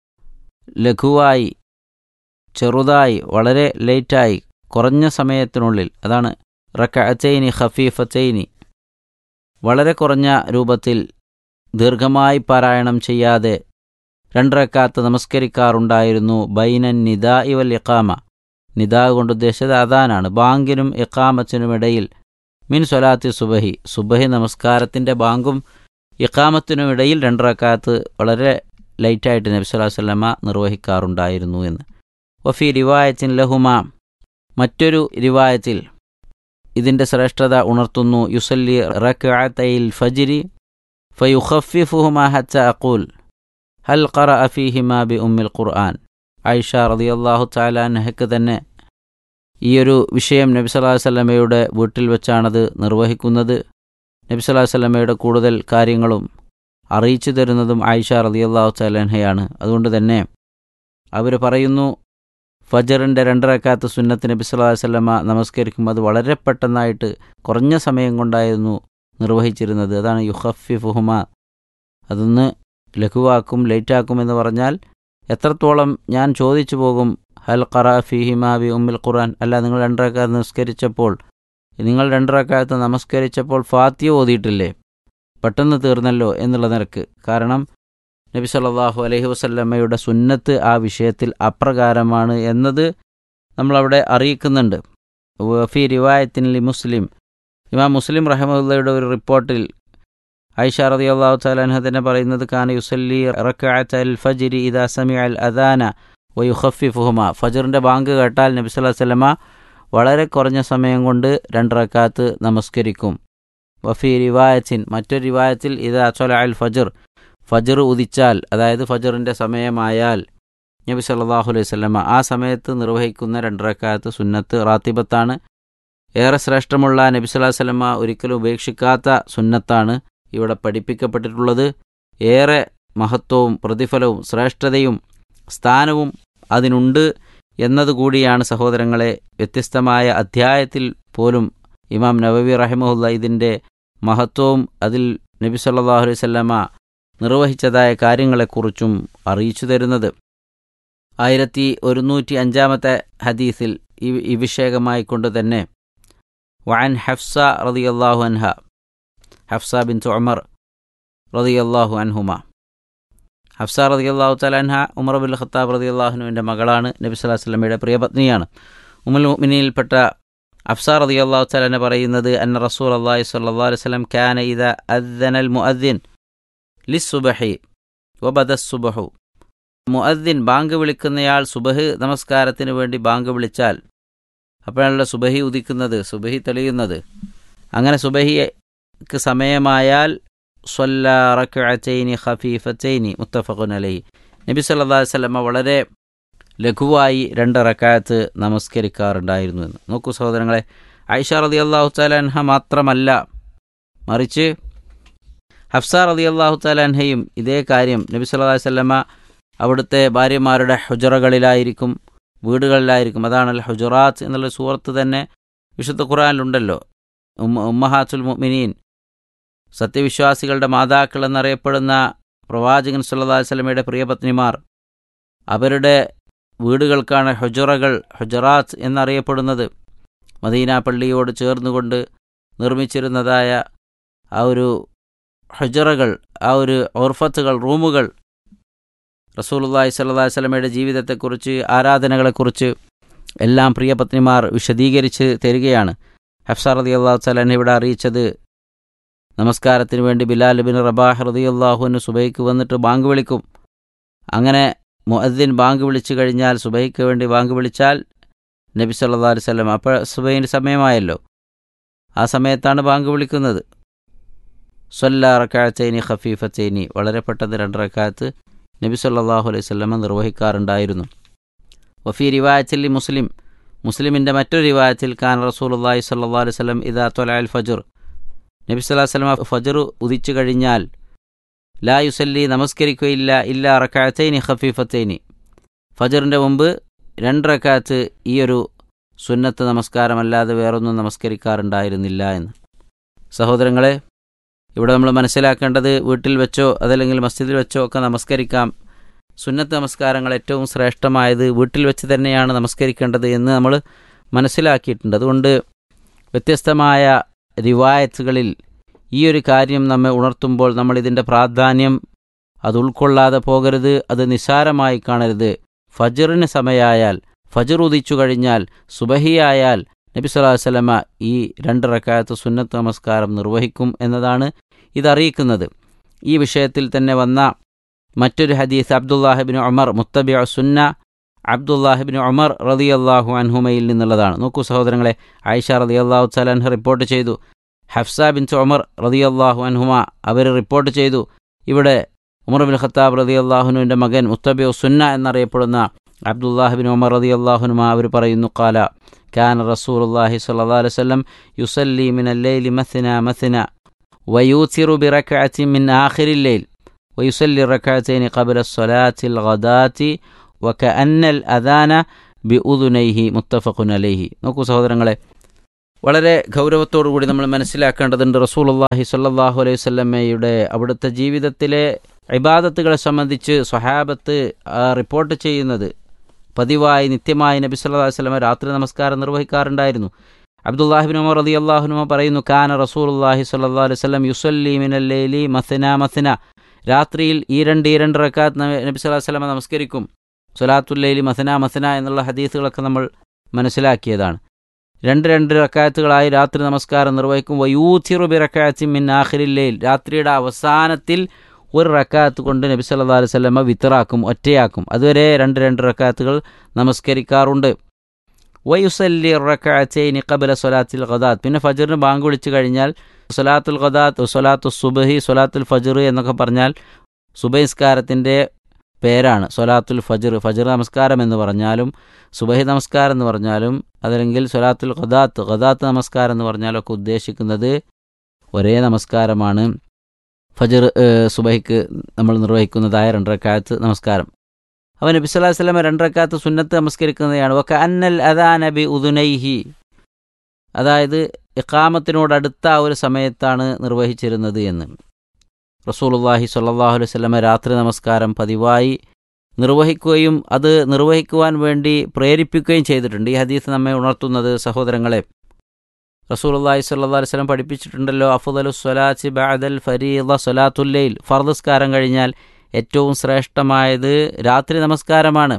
ലഘുവായി ചെറുതായി വളരെ ലേറ്റായി കുറഞ്ഞ സമയത്തിനുള്ളിൽ അതാണ് റക്കഅത്തൈനി ഖഫീഫത്തൈനി വളരെ കുറഞ്ഞ രൂപത്തിൽ ദീർഘമായി പാരായണം ചെയ്യാതെ രണ്ടരക്കാത്ത് നമസ്കരിക്കാറുണ്ടായിരുന്നു ബൈനൻ നിദാ ഇവൽ ഇഖാമ നിദാ കൊണ്ട് ഉദ്ദേശിച്ചത് അതാനാണ് ബാങ്കിനും ഇഖാമത്തിനുമിടയിൽ മിൻ സ്വലാത്തി സുബഹി സുബഹി നമസ്കാരത്തിൻ്റെ ബാങ്കും ഇഖാമത്തിനും ഇടയിൽ രണ്ടരക്കാത്ത് വളരെ ലൈറ്റായിട്ട് നബി സ്വലാഹു വല്ലമ നിർവഹിക്കാറുണ്ടായിരുന്നു എന്ന് വഫി റിവായത്തിൻ ലഹുമ മറ്റൊരു റിവായത്തിൽ ഇതിൻ്റെ ശ്രേഷ്ഠത ഉണർത്തുന്നു യുസല്ലി റക്അത്തൈൽ ഫജിരി ഫയുഖഫിഫുഹുമ ഹത്ത അഖൂൽ ഹൽ ഖറ അഫീഹിമ ബി ഉമ്മിൽ ഖുർആൻ ആയിഷ റളിയല്ലാഹു തആല അൻഹയ്ക്ക് തന്നെ ഈ ഒരു വിഷയം നബി സല്ലല്ലാഹു അലൈഹി വസല്ലമയുടെ വീട്ടിൽ വെച്ചാണത് നിർവഹിക്കുന്നത് നബി സല്ലല്ലാഹു അലൈഹി വസല്ലമയുടെ കൂടുതൽ കാര്യങ്ങളും അറിയിച്ചു തരുന്നതും ആയിഷ റളിയല്ലാഹു തആല അൻഹയാണ് അതുകൊണ്ട് തന്നെ അവർ പറയുന്നു ഫജറിൻ്റെ രണ്ടരക്കാത്ത സുന്നത്ത് നബി സല്ലല്ലാഹു അലൈഹി വസല്ലമ നമസ്കരിക്കും അത് വളരെ പെട്ടെന്നായിട്ട് കുറഞ്ഞ സമയം കൊണ്ടായിരുന്നു നിർവഹിച്ചിരുന്നത് അതാണ് യുഹഫി ഫുഹുമ അതൊന്ന് ലഘുവാക്കും ലേറ്റാക്കും എന്ന് പറഞ്ഞാൽ എത്രത്തോളം ഞാൻ ചോദിച്ചു പോകും ഹൽ ഖറ ഫിഹിമ ബി ഉമ്മിൽ ഖുർആൻ അല്ല നിങ്ങൾ രണ്ടരക്കാലത്ത് നമസ്കരിച്ചപ്പോൾ നിങ്ങൾ രണ്ടരക്കാലത്ത് നമസ്കരിച്ചപ്പോൾ ഫാത്തിയ ഓതിയിട്ടില്ലേ പെട്ടെന്ന് തീർന്നല്ലോ എന്നുള്ള നിരക്ക് കാരണം നബി സല്ലല്ലാഹു അലൈഹി വസല്ലമ്മയുടെ സുന്നത്ത് ആ വിഷയത്തിൽ അപ്രകാരമാണ് എന്നത് നമ്മളവിടെ അറിയിക്കുന്നുണ്ട് ഫി റിവായത്തിൻ ലി മുസ്ലിം ഇമാം മുസ്ലിം റഹമുല്ലയുടെ ഒരു റിപ്പോർട്ടിൽ ഐഷ റതി അള്ളാഹു താലാൻഹ തന്നെ പറയുന്നത് ഖാൻ യുസല്ലി റക്അത്ത് അൽ ഫജിരി ഇദാ സമി അൽ അദാന വയുഖഫിഫുഹുമ ഫജറിൻ്റെ ബാങ്ക് കേട്ടാൽ നബി സല്ലല്ലാഹു അലൈഹി വസല്ലമ വളരെ കുറഞ്ഞ സമയം കൊണ്ട് രണ്ട് റക്കാത്ത് നമസ്കരിക്കും വഫി റിവായത്തിൻ മറ്റൊരു റിവായത്തിൽ ഇദാ അൽ അൽ ഫജർ ഫജർ ഉദിച്ചാൽ അതായത് ഫജറിൻ്റെ സമയമായാൽ നബി സല്ലല്ലാഹു അലൈഹി വസല്ലമ ആ സമയത്ത് നിർവഹിക്കുന്ന രണ്ടരക്കാലത്ത് സുന്നത്ത് റാത്തിബത്താണ് ഏറെ ശ്രേഷ്ഠമുള്ള നബി സല്ലല്ലാഹു അലൈഹി വസല്ലമ ഒരിക്കലും ഉപേക്ഷിക്കാത്ത സുന്നത്താണ് ഇവിടെ പഠിപ്പിക്കപ്പെട്ടിട്ടുള്ളത് ഏറെ മഹത്വവും പ്രതിഫലവും ശ്രേഷ്ഠതയും സ്ഥാനവും അതിനുണ്ട് എന്നതുകൂടിയാണ് സഹോദരങ്ങളെ വ്യത്യസ്തമായ അധ്യായത്തിൽ പോലും ഇമാം നവവി റഹിമഹുല്ല ഇതിൻ്റെ മഹത്വവും അതിൽ നബി സല്ലല്ലാഹു അലൈഹി വസല്ലമ നിർവഹിച്ചതായ കാര്യങ്ങളെക്കുറിച്ചും അറിയിച്ചു തരുന്നത് ആയിരത്തി ഒരുന്നൂറ്റി അഞ്ചാമത്തെ ഹദീസിൽ ഈ ഈ വിഷയകമായിക്കൊണ്ട് തന്നെ വഅൻ ഹഫ്സ റളിയല്ലാഹു അൻഹ ഹഫ്സ ബിൻ ഉമർ റളിയല്ലാഹു അൻഹുമ ഹഫ്സ റളിയല്ലാഹു തആല അൻഹ ഉമർ ബിൻ ഖത്താബ് റളിയല്ലാഹുവിൻ്റെ മകളാണ് നബി സല്ലല്ലാഹു അലൈഹി വസല്ലമയുടെ പ്രിയപത്നിയാണ് ഉമ്മുൽ മുഅ്മിനീൽപ്പെട്ട അഫ്സ റളിയല്ലാഹു തആല അൻഹ പറയുന്നത് അന്ന റസൂൽ അള്ളാഹി സ്വല്ലല്ലാഹു അലൈഹി വസല്ലം കാന ഇദാ അദ്ദനൽ മുഅദ്ദിൻ ലിസ്സുബഹി വബദ സുബഹു മുഅദ്ദിൻ ബാങ്ക് വിളിക്കുന്നയാൾ സുബഹ് നമസ്കാരത്തിന് വേണ്ടി ബാങ്ക് വിളിച്ചാൽ അപ്പോഴാണല്ലോ സുബഹി ഉദിക്കുന്നത് സുബഹി തെളിയുന്നത് അങ്ങനെ സുബഹിക്ക് സമയമായാൽ സ്വല്ല റക്അത്തൈനി ഖഫീഫത്തൈനി മുത്തഫഖുൻ അലൈഹി നബി സല്ലല്ലാഹു അലൈഹി വസല്ലമ വളരെ ലഘുവായി രണ്ട് റക്കായത്ത് നമസ്കരിക്കാറുണ്ടായിരുന്നു എന്ന് നോക്കൂ സഹോദരങ്ങളെ ഐഷ റളിയല്ലാഹു തആല അൻഹ മാത്രമല്ല മറിച്ച് ഹഫ്സ റളിയല്ലാഹു തആല അൻഹയും ഇതേ കാര്യം നബി സല്ലല്ലാഹു അലൈഹി വസല്ലമ അവിടുത്തെ ഭാര്യമാരുടെ ഹുജറകളിലായിരിക്കും വീടുകളിലായിരിക്കും അതാണല്ലോ ഹുജറാത്ത് എന്നുള്ള സൂറത്ത് തന്നെ വിശുദ്ധ ഖുർആനിലുണ്ടല്ലോ ഉമ്മ ഉമ്മഹാത്തുൽ മുഅ്മിനീൻ സത്യവിശ്വാസികളുടെ മാതാക്കൾ എന്നറിയപ്പെടുന്ന പ്രവാചകൻ സല്ലല്ലാഹു അലൈഹി വസല്ലമയുടെ പ്രിയപത്നിമാർ അവരുടെ വീടുകൾക്കാണ് ഹുജറകൾ ഹുജറാത്ത് എന്നറിയപ്പെടുന്നത് മദീന പള്ളിയോട് ചേർന്നുകൊണ്ട് നിർമ്മിച്ചിരുന്നതായ ആ ഒരു ഹുജറകൾ ആ ഒരു ഓർഫത്തുകൾ റൂമുകൾ റസൂലുള്ളാഹി സ്വല്ലല്ലാഹി അലൈഹി വസല്ലമയുടെ ജീവിതത്തെക്കുറിച്ച് ആരാധനകളെക്കുറിച്ച് എല്ലാം പ്രിയപത്നിമാർ വിശദീകരിച്ച് തരികയാണ് ഹഫ്സ റളിയല്ലാഹു തആല ഇവിടെ അറിയിച്ചത് നമസ്കാരത്തിന് വേണ്ടി ബിലാൽ ബിൻ റബാഹ് റളിയല്ലാഹുവിന് സുബൈക്ക് വന്നിട്ട് ബാങ്ക് വിളിക്കും അങ്ങനെ മുഅദ്ദിൻ ബാങ്ക് വിളിച്ചു കഴിഞ്ഞാൽ സുബൈക്ക് വേണ്ടി ബാങ്ക് വിളിച്ചാൽ നബി സല്ലല്ലാഹു അലൈഹി വസല്ലം അപ്പോൾ സുബൈൻ്റെ സമയമായല്ലോ ആ സമയത്താണ് ബാങ്ക് വിളിക്കുന്നത് സൊല്ല റക്കാഴത്തൈനി ഖഫീഫത്തൈനി വളരെ പെട്ടെന്ന് രണ്ട് റക്കാത്ത് നബി സല്ലല്ലാഹു അലൈഹി വസല്ലമ നിർവഹിക്കാറുണ്ടായിരുന്നു വഫി റിവായത്തിൽ മുസ്ലിം മുസ്ലിമിൻ്റെ മറ്റൊരു റിവായത്തിൽ ഖാൻ റസൂലുള്ളാഹി സ്വല്ലല്ലാഹു അലൈഹി വസല്ലം ഇദാ തൊലഅൽ ഫജർ നബി സല്ലല്ലാഹു അലൈഹി വസല്ലമ ഫജർ ഉദിച്ചു കഴിഞ്ഞാൽ ലാ യുസല്ലി നമസ്കരിക്കുകയില്ല ഇല്ല റക്കാഴത്തൈനി ഖഫീഫത്തൈനി ഫജറിൻ്റെ മുമ്പ് രണ്ട് റക്കാത്ത് ഈ ഒരു സുന്നത്ത് നമസ്കാരമല്ലാതെ വേറൊന്നും നമസ്കരിക്കാറുണ്ടായിരുന്നില്ല എന്ന് സഹോദരങ്ങളെ ഇവിടെ നമ്മൾ മനസ്സിലാക്കേണ്ടത് വീട്ടിൽ വെച്ചോ അതല്ലെങ്കിൽ മസ്ജിദിൽ വെച്ചോ ഒക്കെ നമസ്കരിക്കാം സുന്നത്ത് നമസ്കാരങ്ങൾ ഏറ്റവും ശ്രേഷ്ഠമായത് വീട്ടിൽ വെച്ച് തന്നെയാണ് നമസ്കരിക്കേണ്ടത് എന്ന് നമ്മൾ മനസ്സിലാക്കിയിട്ടുണ്ട് അതുകൊണ്ട് വ്യത്യസ്തമായ റിവായത്തുകളിൽ ഈ ഒരു കാര്യം നമ്മെ ഉണർത്തുമ്പോൾ നമ്മൾ ഇതിൻ്റെ പ്രാധാന്യം അത് ഉൾക്കൊള്ളാതെ പോകരുത് അത് നിസ്സാരമായി കാണരുത് ഫജറിന് സമയമായാൽ ഫജർ ഉദിച്ചു കഴിഞ്ഞാൽ സുബഹിയായാൽ നബി സ്വല്ലല്ലാഹു അലൈഹി വസല്ലമ ഈ രണ്ട് റക്കായത്ത് സുന്നത്ത് നമസ്കാരം നിർവഹിക്കും എന്നതാണ് ഇതറിയിക്കുന്നത് ഈ വിഷയത്തിൽ തന്നെ വന്ന മറ്റൊരു ഹദീസ് അബ്ദുല്ലാഹിബിൻ ഉമർ മുത്തബിഅ സുന്ന അബ്ദുല്ലാഹിബിൻ ഉമർ റളിയല്ലാഹു അൻഹുമയിൽ നിന്നുള്ളതാണ് നോക്കൂ സഹോദരങ്ങളെ ആയിഷ റളിയല്ലാഹു തആല അൻഹ റിപ്പോർട്ട് ചെയ്തു ഹഫ്സ ബിൻ ഉമർ റളിയല്ലാഹു അൻഹുമ അവർ റിപ്പോർട്ട് ചെയ്തു ഇവിടെ ഉമർ ബിൻ ഖത്താബ് റളിയല്ലാഹുനുവിൻ്റെ മകൻ മുത്തബിഉ സുന്ന എന്നറിയപ്പെടുന്ന അബ്ദുല്ലാഹിബിൻ ഉമർ റളിയല്ലാഹുനുമ അവർ പറയുന്നു കാല كان رسول الله صلى الله عليه وسلم يصلي من الليل مثنى مثنى ويوتر بركعة من آخر الليل ويصلي الركعتين قبل الصلاة الغداة വക അന്നൽ അദാന ബി ഉദുനൈഹി മുത്തഫഖുൻ അലൈഹി നോക്കൂ സഹോദരങ്ങളെ വളരെ ഗൗരവത്തോടു കൂടി നമ്മൾ മനസ്സിലാക്കേണ്ടതുണ്ട് റസൂലുള്ളാഹി സ്വല്ലല്ലാഹു അലൈഹി വസല്ലമയുടെ അവിടുത്തെ ജീവിതത്തിലെ ഇബാദത്തുകളെ സംബന്ധിച്ച് സ്വഹാബത്ത് ആ, റിപ്പോർട്ട് ചെയ്യുന്നത് പതിവായി നിത്യമായി നബി സല്ലല്ലാഹു അലൈഹി വസല്ലമ രാത്രി നമസ്കാരം നിർവഹിക്കാറുണ്ടായിരുന്നു അബ്ദുല്ലാഹിബിൻ ഉമർ റതി അള്ളാഹുനുമ പറയുന്നു കാന റസൂലുള്ളാഹി സ്വല്ലല്ലാഹു അലൈഹി വസല്ലം യുസല്ലി മിനൽ ലൈലി മസന മസന രാത്രിയിൽ ഈ രണ്ട് ഈ രണ്ട് റക്കാത്ത് നബി സല്ലല്ലാഹു അലൈഹി വസല്ലമ നമസ്കരിക്കും സ്വലാത്തുല്ലൈലി മസന മസന എന്നുള്ള ഹദീസുകളൊക്കെ നമ്മൾ മനസ്സിലാക്കിയതാണ് രണ്ട് രണ്ട് റക്കാത്തുകളായി രാത്രി നമസ്കാരം നിർവഹിക്കും വയൂത്തിറു ബി റക്കാത്തി മിൻ ആഖിരില്ലയിൽ രാത്രിയുടെ അവസാനത്തിൽ ഒരു റക്കാത്ത് കൊണ്ട് നബി സല്ലല്ലാഹു അലൈഹി വസല്ലമ വിത്തറാക്കും ഒറ്റയാക്കും അതുവരെ രണ്ട് രണ്ട് റക്കാത്തുകൾ നമസ്കരിക്കാറുണ്ട് വയുസല്ലി റക്കാത്തൈനി കബല സ്വലാത്തിൽ ഖദാത്ത് പിന്നെ ഫജറിന് ബാങ്ക് വിളിച്ചു കഴിഞ്ഞാൽ സ്വലാത്തുൽ ഖദാത്ത് സ്വലാത്തു സുബഹി സ്വലാത്തുൽ ഫജർ എന്നൊക്കെ പറഞ്ഞാൽ സുബഹിസ്കാരത്തിൻ്റെ പേരാണ് സ്വലാത്തുൽ ഫജർ ഫജർ നമസ്കാരം എന്ന് പറഞ്ഞാലും സുബഹി നമസ്കാരം എന്ന് പറഞ്ഞാലും അതല്ലെങ്കിൽ സ്വലാത്തുൽ ഖദാത്ത് ഖദാത്ത് നമസ്കാരം എന്ന് പറഞ്ഞാലൊക്കെ ഉദ്ദേശിക്കുന്നത് ഒരേ നമസ്കാരമാണ് ഫജർ ഏഹ്, സുബഹിക്ക് നമ്മൾ നിർവഹിക്കുന്നതായ രണ്ടരക്കാലത്ത് നമസ്കാരം അവൻ നബി സല്ലല്ലാഹു അലൈഹി വസല്ലം രണ്ടരക്കാലത്ത് സുന്നത്ത് നമസ്കരിക്കുന്നതാണ് വക്ക അന്നൽ അദാ നബി ഉദുനൈഹി അതായത് ഇഖാമത്തിനോടടുത്ത ആ ഒരു സമയത്താണ് നിർവഹിച്ചിരുന്നത് എന്ന് റസൂലുള്ളാഹി സ്വല്ലല്ലാഹു അലൈഹി വസല്ലമ രാത്രി നമസ്കാരം പതിവായി നിർവഹിക്കുകയും അത് നിർവഹിക്കുവാൻ വേണ്ടി പ്രേരിപ്പിക്കുകയും ചെയ്തിട്ടുണ്ട് ഈ ഹദീസ് നമ്മെ ഉണർത്തുന്നത് സഹോദരങ്ങളെ റസൂലുള്ളാഹി സ്വല്ലല്ലാഹു അലൈഹി വസല്ലം പഠിപ്പിച്ചിട്ടുണ്ടല്ലോ അഫ്ദലു സ്വലാത്തി ബഅദൽ ഫരീദ സ്വലാത്തുല്ലൈൽ ഫർദസ്കാരം കഴിഞ്ഞാൽ ഏറ്റവും ശ്രേഷ്ഠമായത് രാത്രി നമസ്കാരമാണ്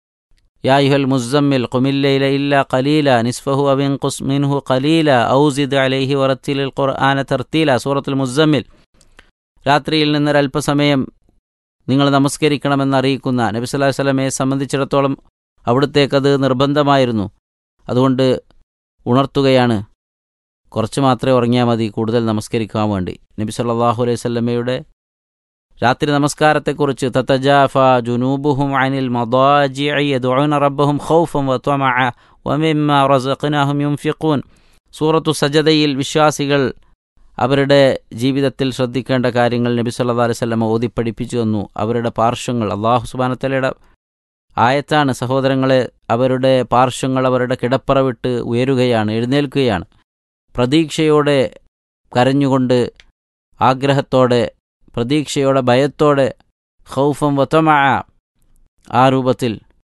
യാ യുഹൽ മുസമ്മിൽ ഖുമില്ലൈല ഇല്ല ഖലീല നിസ്ഫഹു അവിൻ ഖുസ് മിൻഹു ഖലീല ഔസിദ് അലൈഹി വറത്തിലിൽ ഖുർആന തർത്തീല സൂറത്തുൽ മുസമ്മിൽ രാത്രിയിൽ നിന്നൊരല്പസമയം നിങ്ങൾ നമസ്കരിക്കണമെന്ന് അറിയിക്കുന്ന നബി സല്ലല്ലാഹു അലൈഹി വസല്ലമയെ സംബന്ധിച്ചിടത്തോളം അവിടുത്തേക്കത് നിർബന്ധമായിരുന്നു അതുകൊണ്ട് ഉണർത്തുകയാണ് കുറച്ച് മാത്രമേ ഉറങ്ങിയാൽ മതി കൂടുതൽ നമസ്കരിക്കാൻ വേണ്ടി നബി സല്ലല്ലാഹു അലൈഹി വസല്ലമയുടെ രാത്രി നമസ്കാരത്തെക്കുറിച്ച് തതജാഫ ജുനൂബുഹും അനിൽ മദാജിഇ യദുഊന റബ്ബഹും ഖൗഫൻ വതമഅ വമിമ്മ റസഖ്നാഹും യുൻഫിഖൂൻ സൂറത്തു സജദയിൽ വിശ്വാസികൾ അവരുടെ ജീവിതത്തിൽ ശ്രദ്ധിക്കേണ്ട കാര്യങ്ങൾ നബി സല്ലല്ലാഹു അലൈഹി വസല്ലമ ഓതി പഠിപ്പിച്ചു തന്നു അവരുടെ പാർശ്വങ്ങൾ അള്ളാഹു സുബ്ഹാനഹു ആയത്താണ് സഹോദരങ്ങളെ അവരുടെ പാർശ്വങ്ങൾ അവരുടെ കിടപ്പറ വിട്ട് ഉയരുകയാണ് എഴുന്നേൽക്കുകയാണ് പ്രതീക്ഷയോടെ കരഞ്ഞുകൊണ്ട് ആഗ്രഹത്തോടെ പ്രതീക്ഷയോടെ ഭയത്തോടെ ഖൗഫം വത്തമ ആ രൂപത്തിൽ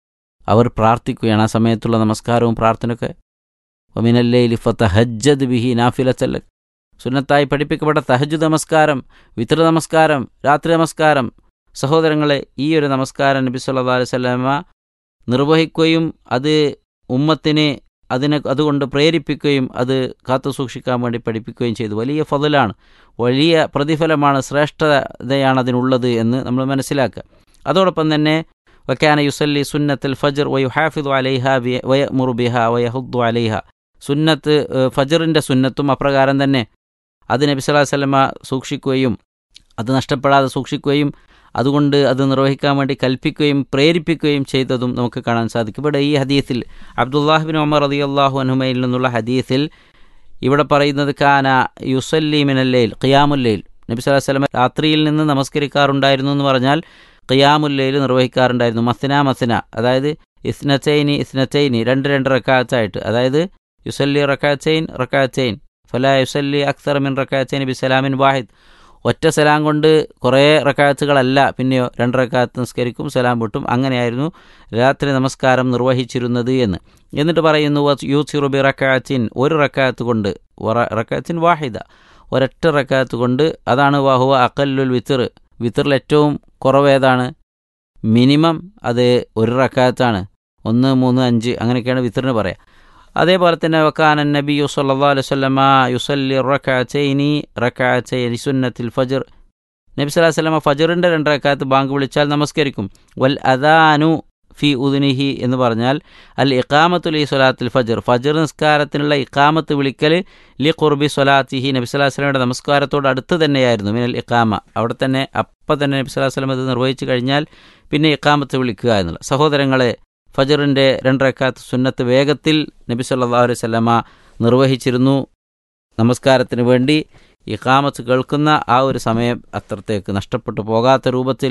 അവർ പ്രാർത്ഥിക്കുകയാണ് ആ സമയത്തുള്ള നമസ്കാരവും പ്രാർത്ഥനയൊക്കെ ഒമിനല്ലൈലി ഫത്തഹജ്ജദ് ബിഹി നാഫിലത്തല്ല സുന്നത്തായി പഠിപ്പിക്കപ്പെട്ട തഹജ് നമസ്കാരം വിത്ര നമസ്കാരം രാത്രി നമസ്കാരം സഹോദരങ്ങളെ ഈ ഒരു നമസ്കാരം നബി സല്ലല്ലാഹു അലൈഹി വസല്ലമ നിർവഹിക്കുകയും അത് ഉമ്മത്തിനെ അതിനെ അതുകൊണ്ട് പ്രേരിപ്പിക്കുകയും അത് കാത്തു സൂക്ഷിക്കാൻ വേണ്ടി പഠിപ്പിക്കുകയും ചെയ്തു വലിയ ഫضലാണ് വലിയ പ്രതിഫലമാണ് ശ്രേഷ്ഠതയാണ് അതിനുള്ളത് എന്ന് നമ്മൾ മനസ്സിലാക്കുക അതോടൊപ്പം തന്നെ വക്കാന യുസല്ലി സുന്നത്തുൽ ഫജർ വയുഹാഫിദു അലൈഹ വയമുറു ബിഹ വയഹുദ്ദു അലൈഹ സുന്നത്ത് ഏഹ്, ഫജറിൻ്റെ സുന്നത്തും അപ്രകാരം തന്നെ അത് നബി സല്ലല്ലാഹു അലൈഹി വസല്ലമ സൂക്ഷിക്കുകയും അത് നഷ്ടപ്പെടാതെ സൂക്ഷിക്കുകയും അതുകൊണ്ട് അത് നിർവഹിക്കാൻ വേണ്ടി കൽപ്പിക്കുകയും പ്രേരിപ്പിക്കുകയും ചെയ്തതും നമുക്ക് കാണാൻ സാധിക്കും ഇവിടെ ഈ ഹദീസിൽ അബ്ദുല്ലാഹിബിൻ ഉമർ റതി അള്ളാഹു അനുമയിൽ നിന്നുള്ള ഹദീസിൽ ഇവിടെ പറയുന്നത് കാന യുസല്ലി മിനല്ലയിൽ ഖിയാമുല്ലയിൽ നബി സല്ലല്ലാഹു അലൈഹി വസല്ലമ രാത്രിയിൽ നിന്ന് നമസ്കരിക്കാറുണ്ടായിരുന്നു എന്ന് പറഞ്ഞാൽ ഖിയാമുല്ലയിൽ നിർവഹിക്കാറുണ്ടായിരുന്നു മസന മസന അതായത് ഇസ്നത്തൈനി ഇസ്നത്തൈനി രണ്ട് രണ്ട് റക്കാത്തായിട്ട് അതായത് യുസല്ലി റക്കാത്തൈൻ റക്കാത്തൈൻ ഫല യുസല്ലി അക്സർ മിൻ റക്കാത്തൈൻ ബിസലാമിൻ വാഹിദ് ഒറ്റ സലാം കൊണ്ട് കുറേ റക്കാത്തുകളല്ല പിന്നെയോ രണ്ട് റക്കാത്ത് നിസ്കരിക്കും സലാം വിട്ടും അങ്ങനെയായിരുന്നു രാത്രി നമസ്കാരം നിർവഹിച്ചിരുന്നത് എന്ന് എന്നിട്ട് പറയുന്നു യൂസിറുബി റക്കാത്തിൻ ഒരു റക്കാത്ത് കൊണ്ട് റക്കാത്തിൻ വാഹിദ ഒരൊറ്റ റക്കാത്ത് കൊണ്ട് അതാണ് വാഹുവ അക്കല്ലുൽ വിത്തർ വിത്തറിൽ ഏറ്റവും കുറവേതാണ് മിനിമം അത് ഒരു റക്കാത്താണ് ഒന്ന് മൂന്ന് അഞ്ച് അങ്ങനെയൊക്കെയാണ് വിത്തറിന് പറയാം അതേപോലെ തന്നെ വക്കാനൻ നബി സല്ലല്ലാഹു അലൈഹി വസല്ലമ യുസല്ലി റകഅതൈനി റകഅതൈനി സുന്നത്തിൽ ഫജ്ർ നബി സല്ലല്ലാഹു അലൈഹി വസല്ലമ ഫജ്റിന്റെ രണ്ട് റക്അത്ത് ബാങ്ക് വിളിച്ചാൽ നമസ്കരിക്കും വൽ അദാനു ഫി ഉദ്നിഹി എന്ന് പറഞ്ഞാൽ അൽ ഇഖാമത്തു ലി സ്വലാത്തിൽ ഫജ്ർ ഫജ്ർ നിസ്കാരത്തിനുള്ള ഇഖാമത്ത് വിളിക്കൽ ലി ഖുർബി സ്വലാത്തിഹി നബി സല്ലല്ലാഹു അലൈഹി വസല്ലമയുടെ നമസ്കാരത്തോട് അടുത്ത് തന്നെയായിരുന്നു മിനൽ ഇഖാമ അവിടെ തന്നെ അപ്പം തന്നെ നബി സല്ലല്ലാഹു അലൈഹി വസല്ലം ഇത് നിർവഹിച്ചു കഴിഞ്ഞാൽ പിന്നെ ഇഖാമത്ത് വിളിക്കുക എന്നുള്ള സഹോദരങ്ങളെ ഫജറിൻ്റെ രണ്ടരക്കാത്ത് സുന്നത്ത് വേഗത്തിൽ നബി സല്ലല്ലാഹു അലൈഹി വസല്ലമ നിർവഹിച്ചിരുന്നു നമസ്കാരത്തിന് വേണ്ടി ഇഖാമത്ത് കേൾക്കുന്ന ആ ഒരു സമയം അത്രത്തേക്ക് നഷ്ടപ്പെട്ടു പോകാത്ത രൂപത്തിൽ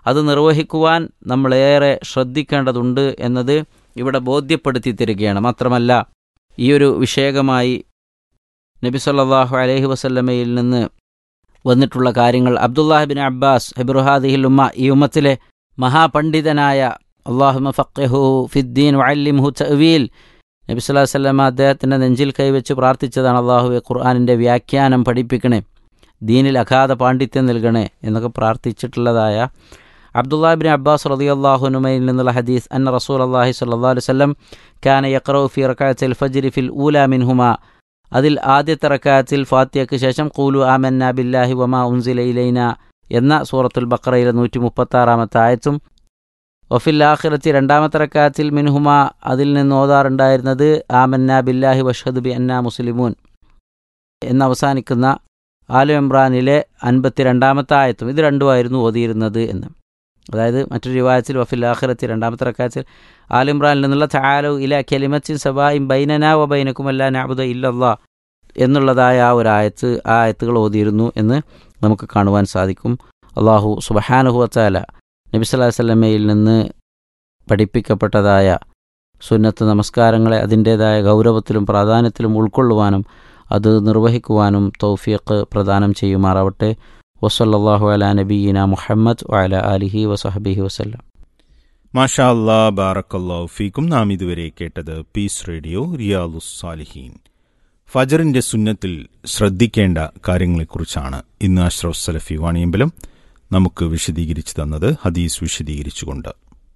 അത് നിർവഹിക്കുവാൻ നമ്മളേറെ ശ്രദ്ധിക്കേണ്ടതുണ്ട് എന്നത് ഇവിടെ ബോധ്യപ്പെടുത്തി തരികയാണ് മാത്രമല്ല ഈ ഒരു വിഷയകമായി നബി സല്ലല്ലാഹു അലൈഹി വസല്ലമയിൽ നിന്ന് വന്നിട്ടുള്ള കാര്യങ്ങൾ അബ്ദുല്ലാഹിബിൻ അബ്ബാസ് ഹെബ്രുഹാദിഹിൽ ഉമ്മ ഈ ഉമ്മത്തിലെ മഹാപണ്ഡിതനായ അള്ളാഹുമ ഫഖഹു ഫിദ്ദീൻ വഅല്ലിംഹു തഅവീൽ നബി സല്ലല്ലാഹു അലൈഹി വസല്ലമ അദ്ദേഹത്തിൻ്റെ നെഞ്ചിൽ കൈവച്ച് പ്രാർത്ഥിച്ചതാണ് അള്ളാഹുവെ ഖുർആാനിൻ്റെ വ്യാഖ്യാനം പഠിപ്പിക്കണേ ദീനിൽ അഗാധ പാണ്ഡിത്യം നൽകണേ എന്നൊക്കെ പ്രാർത്ഥിച്ചിട്ടുള്ളതായ അബ്ദുല്ലാഹിബിൻ അബ്ബാസ് റതി അള്ളാഹുനുമയിൽ നിന്നുള്ള ഹദീസ് അന്ന റസൂൽ അള്ളാഹി സല്ലാ വല്ലം ഖാന യക്രൌ ഫി റക്കാത്തിൽ ഫജ്രി ഫിൽ ഊല മിൻഹുമ അതിൽ ആദ്യത്തെ റക്കാത്തിൽ ഫാത്തിയക്ക് ശേഷം കൂലു ആമന്ന ബില്ലാഹി വമാ ഉൻസില ഇലൈന എന്ന സൂറത്തുൽ ബക്കറയിലെ നൂറ്റി മുപ്പത്താറാമത്തെ ആയത്തും വഫിൽ ആഖിറത്തി രണ്ടാമത്തെ റക്കാത്തിൽ മിൻഹുമ അതിൽ നിന്ന് ഓതാറുണ്ടായിരുന്നത് ആമന്ന ബില്ലാഹി വഷദ് ബി അന്ന മുസ്ലിമൂൻ എന്ന് അവസാനിക്കുന്ന ആലു ഇമ്രാനിലെ അൻപത്തി രണ്ടാമത്തെ ആയത്തും ഇത് രണ്ടുമായിരുന്നു ഓതിയിരുന്നത് എന്ന് അതായത് മറ്റൊരു റിവായത്തിൽ വഫിൽ ആഖിറത്തി രണ്ടാമത്തെ റക്കാത്തിൽ ആൽ ഇമ്രാനിൽ നിന്നുള്ള താലു ഇല കെലിമത്തിൻ സബായും ബൈനന വ ബൈനക്കും അല്ലാ നാബുദ ഇല്ലല്ലാ എന്നുള്ളതായ ആ ഒരു ആയത്ത് ആ ആയത്തുകൾ ഓതിയിരുന്നു എന്ന് നമുക്ക് കാണുവാൻ സാധിക്കും അള്ളാഹു സുബഹാനുഹുവത്താല നബി സല്ലല്ലാഹു അലൈഹി വസല്ലമയിൽ നിന്ന് പഠിപ്പിക്കപ്പെട്ടതായ സുന്നത്ത് നമസ്കാരങ്ങളെ അതിൻ്റേതായ ഗൗരവത്തിലും പ്രാധാന്യത്തിലും ഉൾക്കൊള്ളുവാനും അത് നിർവഹിക്കുവാനും തൗഫീഖ് പ്രദാനം ചെയ്യുമാറാവട്ടെ വസല്ലാഹു അല നബീന മുഹമ്മദ് വഅല ആലിഹി വസഹബിഹി വസല്ലം മാഷാ അല്ലാ ബാറക്കല്ലാ ഫീക്കും നാം ഇതുവരെ കേട്ടത് പീസ് റേഡിയോ റിയാലുസ് സാലിഹീൻ ഫജറിന്റെ സുന്നത്തിൽ ശ്രദ്ധിക്കേണ്ട കാര്യങ്ങളെക്കുറിച്ചാണ് ഇന്ന് അഷ്റഫ് സലഫി വാണിയമ്പലം നമുക്ക് വിശദീകരിച്ചു തന്നത് ഹദീസ് വിശദീകരിച്ചുകൊണ്ട്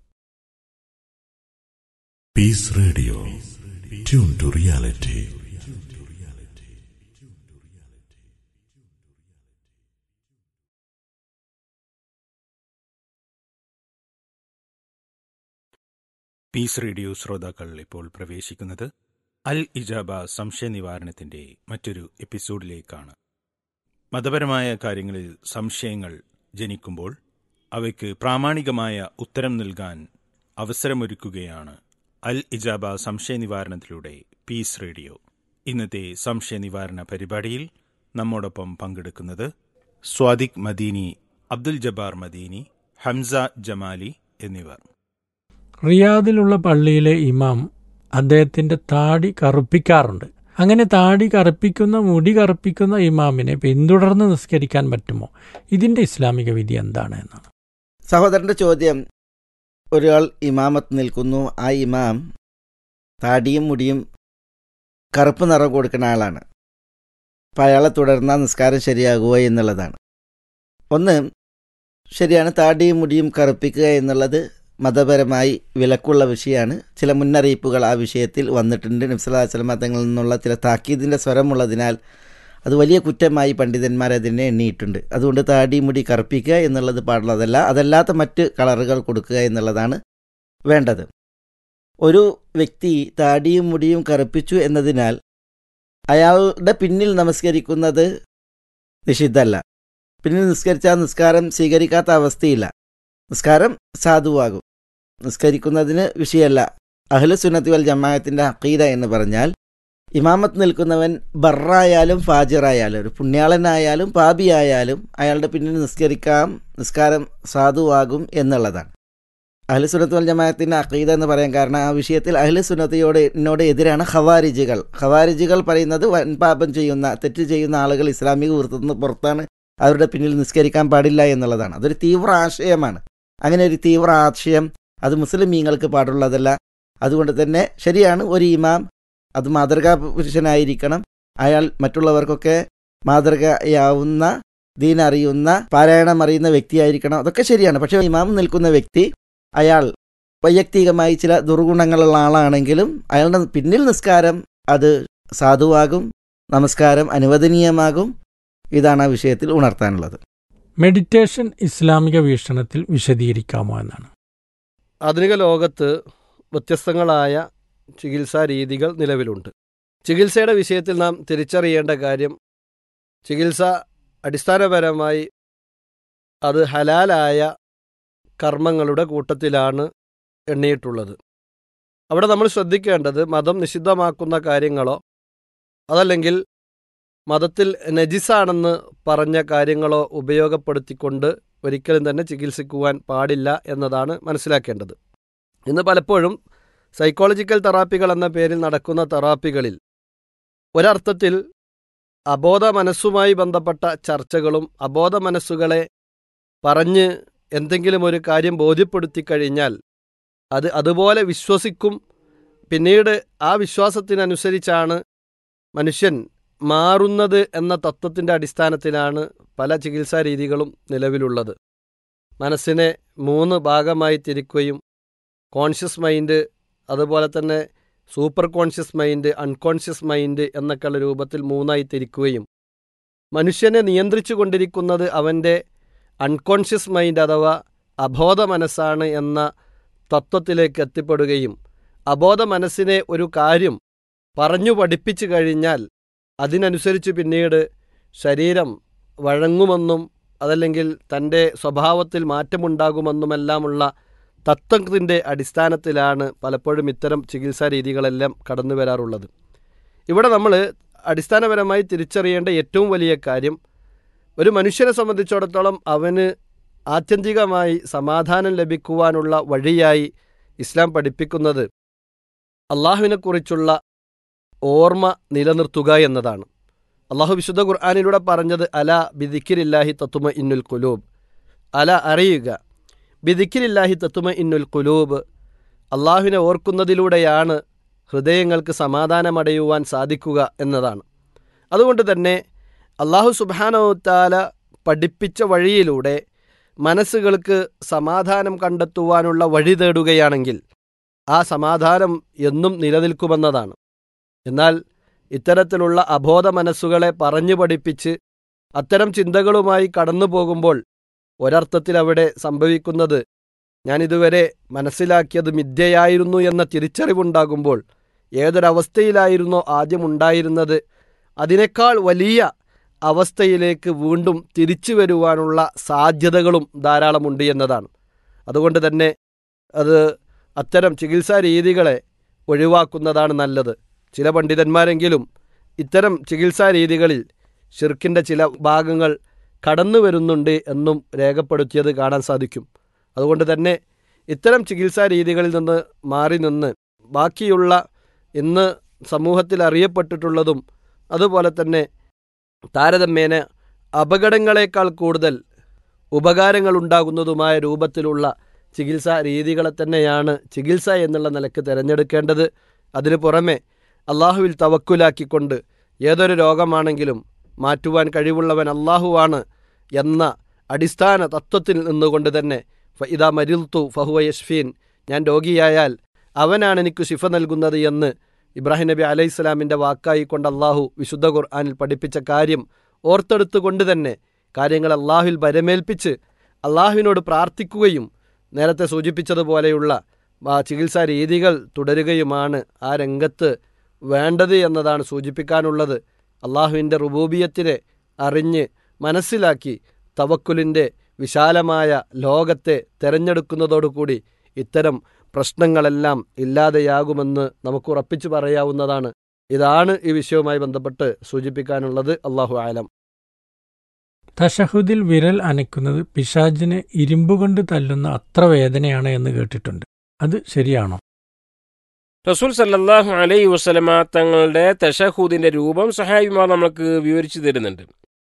Peace Radio. Tune to reality. Peace radio ശ്രോതാക്കൾ ഇപ്പോൾ പ്രവേശിക്കുന്നത് അൽ ഇജാബ സംശയ നിവാരണത്തിന്റെ മറ്റൊരു എപ്പിസോഡിലേക്കാണ് മതപരമായ കാര്യങ്ങളിൽ സംശയങ്ങൾ ജനിക്കുമ്പോൾ അവയ്ക്ക് പ്രാമാണികമായ ഉത്തരം നൽകാൻ അവസരമൊരുക്കുകയാണ് അൽ ഇജാബ സംശയ നിവാരണത്തിലൂടെ പീസ് റേഡിയോ ഇന്നത്തെ സംശയ നിവാരണ പരിപാടിയിൽ നമ്മോടൊപ്പം പങ്കെടുക്കുന്നത് സ്വാദിഖ് മദീനി അബ്ദുൽ ജബ്ബാർ മദീനി ഹംസ ജമാലി എന്നിവർ റിയാദിലുള്ള പള്ളിയിലെ ഇമാം അദ്ദേഹത്തിന്റെ താടി കറുപ്പിക്കാറുണ്ട് അങ്ങനെ താടി കറുപ്പിക്കുന്ന മുടി കറുപ്പിക്കുന്ന ഇമാമിനെ പിന്തുടർന്ന് നിസ്കരിക്കാൻ പറ്റുമോ ഇതിന്റെ ഇസ്ലാമിക വിധി എന്താണ് എന്നാണ് സഹോദരന്റെ ചോദ്യം ഒരാൾ ഇമാമത്ത് നിൽക്കുന്നു ആ ഇമാം താടിയും മുടിയും കറുപ്പ് നിറം കൊടുക്കുന്ന ആളാണ് അപ്പം അയാളെ തുടർന്നാൽ നിസ്കാരം ശരിയാകുക എന്നുള്ളതാണ് ഒന്ന് ശരിയാണ് താടിയും മുടിയും കറുപ്പിക്കുക എന്നുള്ളത് മതപരമായി വിലക്കുള്ള വിഷയമാണ് ചില മുന്നറിയിപ്പുകൾ ആ വിഷയത്തിൽ വന്നിട്ടുണ്ട് നബ്സലാസ്ലമ തങ്ങളിൽ നിന്നുള്ള ചില താക്കീതിൻ്റെ സ്വരമുള്ളതിനാൽ അത് വലിയ കുറ്റമായി പണ്ഡിതന്മാർ അതിനെ എണ്ണിയിട്ടുണ്ട് അതുകൊണ്ട് താടി മുടി കറുപ്പിക്കുക എന്നുള്ളത് പാടുള്ളതല്ല അതല്ലാത്ത മറ്റ് കളറുകൾ കൊടുക്കുക എന്നുള്ളതാണ് വേണ്ടത് ഒരു വ്യക്തി താടിയും മുടിയും കറുപ്പിച്ചു എന്നതിനാൽ അയാളുടെ പിന്നിൽ നമസ്കരിക്കുന്നത് നിഷിദ്ധല്ല പിന്നിൽ നിസ്കരിച്ചാൽ നിസ്കാരം സ്വീകരിക്കാത്ത അവസ്ഥയില്ല നിസ്കാരം സാധുവാകും നിസ്കരിക്കുന്നതിന് വിഷയമല്ല അഹ്ലു സുന്നത്തി വൽ ജമാഅത്തിൻ്റെ അക്കീദ എന്ന് പറഞ്ഞാൽ ഇമാമത്ത് നിൽക്കുന്നവൻ ബറായാലും ഫാജിറായാലും ഒരു പുണ്യാളനായാലും പാപിയായാലും അയാളുടെ പിന്നിൽ നിസ്കരിക്കാം നിസ്കാരം സാധുവാകും എന്നുള്ളതാണ് അഹ്ലു സുന്നത്ത് വൽ ജമാഅത്തിൻ്റെ അക്കീദ എന്ന് പറയാൻ കാരണം ആ വിഷയത്തിൽ അഹ്ലു സുന്നത്തിയോട് എന്നോട് എതിരാണ് ഖവാരിജികൾ ഖവാരിജികൾ പറയുന്നത് വൻ പാപം ചെയ്യുന്ന തെറ്റ് ചെയ്യുന്ന ആളുകൾ ഇസ്ലാമിക വൃത്തത്തിന് പുറത്താണ് അവരുടെ പിന്നിൽ നിസ്കരിക്കാൻ പാടില്ല എന്നുള്ളതാണ് അതൊരു തീവ്ര ആശയമാണ് അങ്ങനെ ഒരു തീവ്ര ആശയം അത് മുസ്ലിമീങ്ങൾക്ക് പാടുള്ളതല്ല അതുകൊണ്ട് തന്നെ ശരിയാണ് ഒരു ഇമാം അത് മാതൃകാ പുരുഷനായിരിക്കണം അയാൾ മറ്റുള്ളവർക്കൊക്കെ മാതൃകയാവുന്ന ദീൻ അറിയുന്ന പാരായണം അറിയുന്ന വ്യക്തിയായിരിക്കണം അതൊക്കെ ശരിയാണ് പക്ഷേ ഇമാം നിൽക്കുന്ന വ്യക്തി അയാൾ വൈയക്തികമായി ചില ദുർഗുണങ്ങളുള്ള ആളാണെങ്കിലും അയാളുടെ പിന്നിൽ നിസ്കാരം അത് സാധുവാകും നമസ്കാരം അനുവദനീയമാകും ഇതാണ് ആ വിഷയത്തിൽ ഉണർത്താനുള്ളത് മെഡിറ്റേഷൻ ഇസ്ലാമിക വീക്ഷണത്തിൽ വിശദീകരിക്കാമോ എന്നാണ് ആധുനിക ലോകത്ത് വ്യത്യസ്തങ്ങളായ ചികിത്സാ രീതികൾ നിലവിലുണ്ട് ചികിത്സയുടെ വിഷയത്തിൽ നാം തിരിച്ചറിയേണ്ട കാര്യം ചികിത്സ അടിസ്ഥാനപരമായി അത് ഹലാലായ കർമ്മങ്ങളുടെ കൂട്ടത്തിലാണ് എണ്ണിയിട്ടുള്ളത് അവിടെ നമ്മൾ ശ്രദ്ധിക്കേണ്ടത് മതം നിഷിദ്ധമാക്കുന്ന കാര്യങ്ങളോ അതല്ലെങ്കിൽ മതത്തിൽ നജിസാണെന്ന് പറഞ്ഞ കാര്യങ്ങളോ ഉപയോഗപ്പെടുത്തിക്കൊണ്ട് ഒരിക്കലും തന്നെ ചികിത്സിക്കുവാൻ പാടില്ല എന്നതാണ് മനസ്സിലാക്കേണ്ടത് ഇന്ന് പലപ്പോഴും സൈക്കോളജിക്കൽ തെറാപ്പികൾ എന്ന പേരിൽ നടക്കുന്ന തെറാപ്പികളിൽ ഒരർത്ഥത്തിൽ അബോധ മനസ്സുമായി ബന്ധപ്പെട്ട ചർച്ചകളും അബോധ മനസ്സുകളെ പറഞ്ഞ് എന്തെങ്കിലും ഒരു കാര്യം ബോധ്യപ്പെടുത്തി കഴിഞ്ഞാൽ അത് അതുപോലെ വിശ്വസിക്കും പിന്നീട് ആ വിശ്വാസത്തിനനുസരിച്ചാണ് മനുഷ്യൻ മാറുന്നത് എന്ന തത്വത്തിൻ്റെ അടിസ്ഥാനത്തിലാണ് പല ചികിത്സാ രീതികളും നിലവിലുള്ളത് മനസ്സിനെ മൂന്ന് ഭാഗമായി തിരിക്കുകയും കോൺഷ്യസ് മൈൻഡ് അതുപോലെ തന്നെ super conscious mind unconscious mind എന്നൊക്കെയുള്ള രൂപത്തിൽ മൂന്നായി തിരിക്കുകയും മനുഷ്യനെ നിയന്ത്രിച്ചു കൊണ്ടിരിക്കുന്നത് അവൻ്റെ അൺകോൺഷ്യസ് മൈൻഡ് അഥവാ അബോധ മനസ്സാണ് എന്ന തത്വത്തിലേക്ക് എത്തിപ്പെടുകയും അബോധ മനസ്സിനെ ഒരു കാര്യം പറഞ്ഞു പഠിപ്പിച്ചു കഴിഞ്ഞാൽ അതിനനുസരിച്ച് പിന്നീട് ശരീരം വഴങ്ങുമെന്നും അതല്ലെങ്കിൽ തൻ്റെ സ്വഭാവത്തിൽ മാറ്റമുണ്ടാകുമെന്നുമെല്ലാമുള്ള തത്വത്തിൻ്റെ അടിസ്ഥാനത്തിലാണ് പലപ്പോഴും ഇത്തരം ചികിത്സാ രീതികളെല്ലാം കടന്നു വരാറുള്ളത് ഇവിടെ നമ്മൾ അടിസ്ഥാനപരമായി തിരിച്ചറിയേണ്ട ഏറ്റവും വലിയ കാര്യം ഒരു മനുഷ്യനെ സംബന്ധിച്ചിടത്തോളം അവന് ആത്യന്തികമായി സമാധാനം ലഭിക്കുവാനുള്ള വഴിയായി ഇസ്ലാം പഠിപ്പിക്കുന്നത് അള്ളാഹുവിനെക്കുറിച്ചുള്ള ഓർമ്മ നിലനിർത്തുക എന്നതാണ് അള്ളാഹു വിശുദ്ധ ഖുർആാനിലൂടെ പറഞ്ഞത് അല ബിദിക്കിരില്ലാഹി തത്തുമ ഇന്നുൽ കുലൂബ് അല അറിയുക ബിദിക്കിരില്ലാഹി തത്തുമ ഇന്നുൽ കുലൂബ് അള്ളാഹുവിനെ ഓർക്കുന്നതിലൂടെയാണ് ഹൃദയങ്ങൾക്ക് സമാധാനമടയുവാൻ സാധിക്കുക എന്നതാണ് അതുകൊണ്ട് തന്നെ അള്ളാഹു സുബാനോത്താല പഠിപ്പിച്ച വഴിയിലൂടെ മനസ്സുകൾക്ക് സമാധാനം കണ്ടെത്തുവാനുള്ള വഴി തേടുകയാണെങ്കിൽ ആ സമാധാനം എന്നും നിലനിൽക്കുമെന്നതാണ് എന്നാൽ ഇത്തരത്തിലുള്ള അബോധ മനസ്സുകളെ പറഞ്ഞു പഠിപ്പിച്ച് അത്തരം ചിന്തകളുമായി കടന്നു പോകുമ്പോൾ ഒരർത്ഥത്തിൽ അവിടെ സംഭവിക്കുന്നത് ഞാനിതുവരെ മനസ്സിലാക്കിയത് മിഥ്യയായിരുന്നു എന്ന തിരിച്ചറിവുണ്ടാകുമ്പോൾ ഏതൊരവസ്ഥയിലായിരുന്നോ ആദ്യം ഉണ്ടായിരുന്നത് അതിനേക്കാൾ വലിയ അവസ്ഥയിലേക്ക് വീണ്ടും തിരിച്ചു വരുവാനുള്ള സാധ്യതകളും ധാരാളമുണ്ട് എന്നതാണ് അതുകൊണ്ട് തന്നെ അത് അത്തരം ചികിത്സാ രീതികളെ ഒഴിവാക്കുന്നതാണ് നല്ലത് ചില പണ്ഡിതന്മാരെങ്കിലും ഇത്തരം ചികിത്സാ രീതികളിൽ ഷിർക്കിൻ്റെ ചില ഭാഗങ്ങൾ കടന്നു വരുന്നുണ്ട് എന്നും രേഖപ്പെടുത്തിയത് കാണാൻ സാധിക്കും അതുകൊണ്ട് തന്നെ ഇത്തരം ചികിത്സാ രീതികളിൽ നിന്ന് മാറി നിന്ന് ബാക്കിയുള്ള ഇന്ന് സമൂഹത്തിൽ അറിയപ്പെട്ടിട്ടുള്ളതും അതുപോലെ തന്നെ താരതമ്യേന അപകടങ്ങളെക്കാൾ കൂടുതൽ ഉപകാരങ്ങൾ ഉണ്ടാകുന്നതുമായ രൂപത്തിലുള്ള ചികിത്സാ രീതികളെ തന്നെയാണ് ചികിത്സ എന്നുള്ള നിലക്ക് തിരഞ്ഞെടുക്കേണ്ടത് അതിനു പുറമെ അള്ളാഹുവിൽ തവക്കുലാക്കിക്കൊണ്ട് ഏതൊരു രോഗമാണെങ്കിലും മാറ്റുവാൻ കഴിവുള്ളവൻ അള്ളാഹുവാണ് എന്ന അടിസ്ഥാന തത്വത്തിൽ നിന്നുകൊണ്ട് തന്നെ ഇതാ മരിൽത്തു ഫഹുവ യഷ്ഫീൻ ഞാൻ രോഗിയായാൽ അവനാണ് എനിക്ക് ശിഫ നൽകുന്നത് എന്ന് ഇബ്രാഹിം നബി അലൈഹി സ്വലാമിൻ്റെ വാക്കായി കൊണ്ട് അള്ളാഹു വിശുദ്ധ ഖുർആാനിൽ പഠിപ്പിച്ച കാര്യം ഓർത്തെടുത്തുകൊണ്ട് തന്നെ കാര്യങ്ങൾ അള്ളാഹുവിൽ പരമേൽപ്പിച്ച് അള്ളാഹുവിനോട് പ്രാർത്ഥിക്കുകയും നേരത്തെ സൂചിപ്പിച്ചതുപോലെയുള്ള ചികിത്സാ രീതികൾ തുടരുകയുമാണ് ആ രംഗത്ത് വേണ്ടത് എന്നതാണ് സൂചിപ്പിക്കാനുള്ളത് അള്ളാഹുവിൻ്റെ റുബൂബിയത്തിനെ അറിഞ്ഞ് മനസ്സിലാക്കി തവക്കുലിൻ്റെ വിശാലമായ ലോകത്തെ തെരഞ്ഞെടുക്കുന്നതോടുകൂടി ഇത്തരം പ്രശ്നങ്ങളെല്ലാം ഇല്ലാതെയാകുമെന്ന് നമുക്ക് ഉറപ്പിച്ചു പറയാവുന്നതാണ് ഇതാണ് ഈ വിഷയവുമായി ബന്ധപ്പെട്ട് സൂചിപ്പിക്കാനുള്ളത് അള്ളാഹു ആലം തഷഹുദിൽ വിരൽ അനക്കുന്നത് പിശാജിനെ ഇരുമ്പുകൊണ്ട് തല്ലുന്ന അത്ര വേദനയാണ് എന്ന് കേട്ടിട്ടുണ്ട് അത് ശരിയാണോ റസൂൽ സല്ലല്ലാഹു അലൈഹി വസല്ലമ തങ്ങളുടെ തഷഹൂദിന്റെ രൂപം സഹായിമാർ നമുക്ക് വിവരിച്ചു തരുന്നുണ്ട്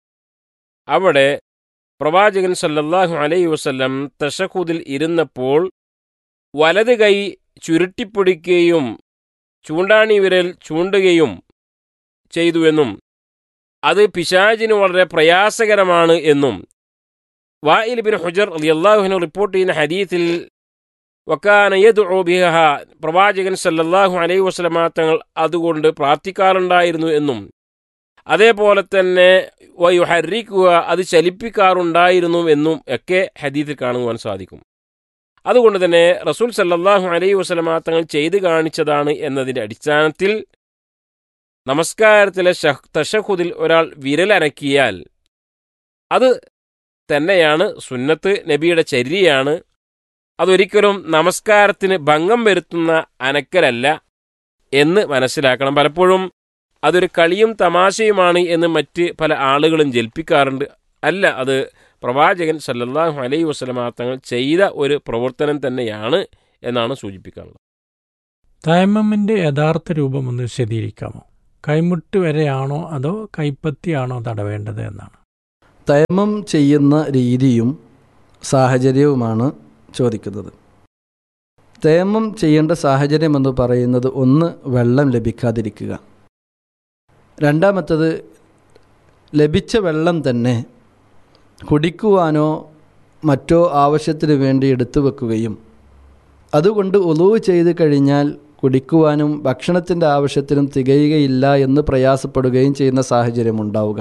അവിടെ പ്രവാചകൻ സല്ലല്ലാഹു അലൈഹി വസല്ലം തഷഹൂദിൽ ഇരുന്നപ്പോൾ വലത് കൈ ചുരുട്ടിപ്പിടിക്കുകയും ചൂണ്ടാണി വിരൽ ചൂണ്ടുകയും ചെയ്തുവെന്നും അത് പിശാജിന് വളരെ പ്രയാസകരമാണ് എന്നും വായിൽ ബിൻ ഹുജർ അലിയല്ലാഹുവിന് റിപ്പോർട്ട് ചെയ്യുന്ന ഹദീത്തിൽ വക്കാന യദ്ഉ ബിഹ പ്രവാചകൻ സല്ലല്ലാഹു അലൈഹി വസല്ലമ തങ്ങൾ അതുകൊണ്ട് പ്രാർത്ഥിക്കാറുണ്ടായിരുന്നു എന്നും അതേപോലെ തന്നെ വയുഹരിക്കുക അത് ചലിപ്പിക്കാറുണ്ടായിരുന്നു എന്നും ഒക്കെ ഹദീത്തിൽ കാണുവാൻ സാധിക്കും അതുകൊണ്ട് തന്നെ റസൂൽ സല്ലല്ലാഹു അലൈഹി വസല്ലമ തങ്ങൾ ചെയ്തു കാണിച്ചതാണ് എന്നതിൻ്റെ അടിസ്ഥാനത്തിൽ നമസ്കാരത്തിലെ തഷഹുദിൽ ഒരാൾ വിരലനക്കിയാൽ അത് തന്നെയാണ് സുന്നത്ത് നബിയുടെ ചര്യയാണ് അതൊരിക്കലും നമസ്കാരത്തിന് ഭംഗം വരുത്തുന്ന അനക്കലല്ല എന്ന് മനസ്സിലാക്കണം പലപ്പോഴും അതൊരു കളിയും തമാശയുമാണ് എന്ന് മറ്റ് പല ആളുകളും ജൽപ്പിക്കാറുണ്ട് അല്ല അത് പ്രവാചകൻ സല്ലല്ലാഹു അലൈഹി വസല്ലമ തങ്ങൾ ചെയ്ത ഒരു പ്രവർത്തനം തന്നെയാണ് എന്നാണ് സൂചിപ്പിക്കാനുള്ളത് തയമ്മമിൻ്റെ യഥാർത്ഥ രൂപം ഒന്ന് വിശദീകരിക്കാമോ കൈമുട്ട് വരെയാണോ അതോ കൈപ്പത്തിയാണോ തടവേണ്ടത് എന്നാണ് തയമം ചെയ്യുന്ന രീതിയും സാഹചര്യവുമാണ് ചോദിക്കുന്നത് തയമം ചെയ്യേണ്ട സാഹചര്യം എന്ന് പറയുന്നത് ഒന്ന് വെള്ളം ലഭിക്കാതിരിക്കുക രണ്ടാമത്തത് ലഭിച്ച വെള്ളം തന്നെ കുടിക്കുവാനോ മറ്റോ ആവശ്യത്തിന് വേണ്ടി എടുത്തു വെക്കുകയും അതുകൊണ്ട് ഒലുവ് ചെയ്ത് കഴിഞ്ഞാൽ കുടിക്കുവാനും ഭക്ഷണത്തിൻ്റെ ആവശ്യത്തിനും തികയുകയില്ല എന്ന് പ്രയാസപ്പെടുകയും ചെയ്യുന്ന സാഹചര്യം ഉണ്ടാവുക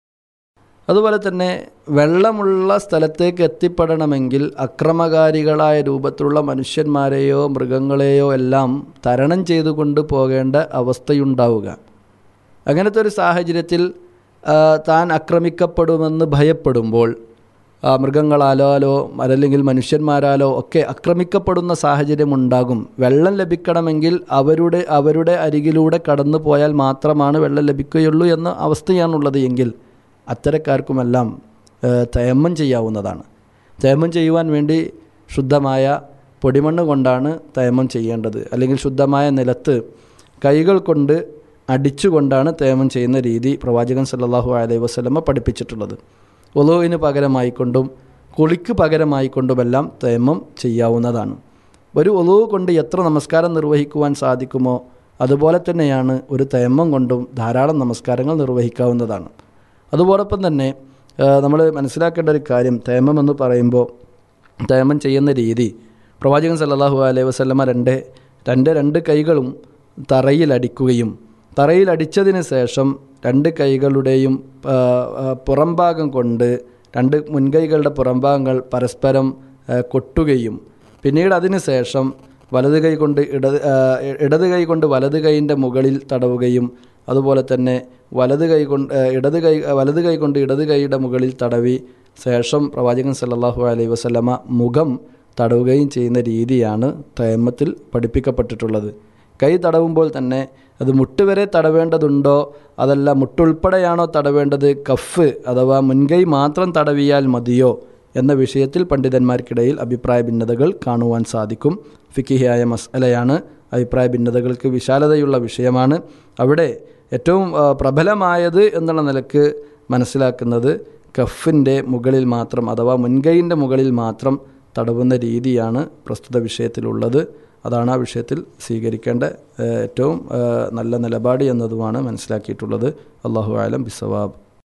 അതുപോലെ തന്നെ വെള്ളമുള്ള സ്ഥലത്തേക്ക് എത്തിപ്പെടണമെങ്കിൽ അക്രമകാരികളായ രൂപത്തിലുള്ള മനുഷ്യന്മാരെയോ മൃഗങ്ങളെയോ എല്ലാം തരണം ചെയ്തുകൊണ്ട് പോകേണ്ട അവസ്ഥയുണ്ടാവുക അങ്ങനത്തെ ഒരു സാഹചര്യത്തിൽ ആ, താൻ ആക്രമിക്കപ്പെടുമെന്ന് ഭയപ്പെടുമ്പോൾ ആ, മൃഗങ്ങളാലോ അലോ അതല്ലെങ്കിൽ മനുഷ്യന്മാരാലോ ഒക്കെ ആക്രമിക്കപ്പെടുന്ന സാഹചര്യം ഉണ്ടാകും വെള്ളം ലഭിക്കണമെങ്കിൽ അവരുടെ അവരുടെ അരികിലൂടെ കടന്നു പോയാൽ മാത്രമാണ് വെള്ളം ലഭിക്കുകയുള്ളൂ എന്ന അവസ്ഥയാണുള്ളത് എങ്കിൽ അത്തരക്കാർക്കുമെല്ലാം ആ, തയമ്മം ചെയ്യാവുന്നതാണ് തയമ്മം ചെയ്യുവാൻ വേണ്ടി ശുദ്ധമായ പൊടിമണ്ണ് കൊണ്ടാണ് തയമ്മം ചെയ്യേണ്ടത് അല്ലെങ്കിൽ ശുദ്ധമായ നിലത്ത് കൈകൾ കൊണ്ട് അടിച്ചുകൊണ്ടാണ് തേമം ചെയ്യുന്ന രീതി പ്രവാചകൻ സല്ലല്ലാഹു അലൈഹി വസല്ലമ പഠിപ്പിച്ചിട്ടുള്ളത് ഒലോവിന് പകരമായിക്കൊണ്ടും കുളിക്ക് പകരമായിക്കൊണ്ടുമെല്ലാം തേമം ചെയ്യാവുന്നതാണ് ഒരു ഒലോവ് കൊണ്ട് എത്ര നമസ്കാരം നിർവഹിക്കുവാൻ സാധിക്കുമോ അതുപോലെ തന്നെയാണ് ഒരു തേമം കൊണ്ടും ധാരാളം നമസ്കാരങ്ങൾ നിർവഹിക്കാവുന്നതാണ് അതുപോലൊപ്പം തന്നെ നമ്മൾ മനസ്സിലാക്കേണ്ട ഒരു കാര്യം തേമം എന്ന് പറയുമ്പോൾ തേമം ചെയ്യുന്ന രീതി പ്രവാചകൻ സല്ലല്ലാഹു അലൈഹി വസല്ലമ രണ്ട് രണ്ട് രണ്ട് കൈകളും തറയിലടിക്കുകയും തറയിലടിച്ചതിന് ശേഷം രണ്ട് കൈകളുടെയും ആ, ആ, പുറംഭാഗം കൊണ്ട് രണ്ട് മുൻകൈകളുടെ പുറംഭാഗങ്ങൾ പരസ്പരം ആ, കൊട്ടുകയും പിന്നീട് അതിന് ശേഷം വലത് കൈ കൊണ്ട് ഇടത് ആ, ഇടത് കൈ കൊണ്ട് വലത് കൈയിൻ്റെ മുകളിൽ തടവുകയും അതുപോലെ തന്നെ വലത് കൈ കൊണ്ട് ആ, ഇടത് കൈ ആ, വലത് കൈ കൊണ്ട് ഇടത് കൈയുടെ മുകളിൽ തടവി ശേഷം പ്രവാചകൻ സല്ലല്ലാഹു അലൈഹി വസല്ലമ മുഖം തടവുകയും ചെയ്യുന്ന രീതിയാണ് തയമ്മത്തിൽ പഠിപ്പിക്കപ്പെട്ടിട്ടുള്ളത് കൈ തടവുമ്പോൾ തന്നെ അത് മുട്ട് വരെ തടവേണ്ടതുണ്ടോ അതല്ല മുട്ടുൾപ്പെടെയാണോ തടവേണ്ടത് കഫ് അഥവാ മുൻകൈ മാത്രം തടവിയാൽ മതിയോ എന്ന വിഷയത്തിൽ പണ്ഡിതന്മാർക്കിടയിൽ അഭിപ്രായ ഭിന്നതകൾ കാണുവാൻ സാധിക്കും ഫിക്കിഹിയായ മസലയാണ് അഭിപ്രായ ഭിന്നതകൾക്ക് വിശാലതയുള്ള വിഷയമാണ് അവിടെ ഏറ്റവും ആ, പ്രബലമായത് എന്നുള്ള നിലക്ക് മനസ്സിലാക്കുന്നത് കഫിൻ്റെ മുകളിൽ മാത്രം അഥവാ മുൻകൈയിൻ്റെ മുകളിൽ മാത്രം തടവുന്ന രീതിയാണ് പ്രസ്തുത വിഷയത്തിലുള്ളത് അതാണ് ആ വിഷയത്തിൽ സ്വീകരിക്കേണ്ട ഏഹ്, ഏറ്റവും ഏഹ്, നല്ല നിലപാട് എന്നതുമാണ് മനസ്സിലാക്കിയിട്ടുള്ളത് അള്ളാഹു ആലം ബിസവാബ്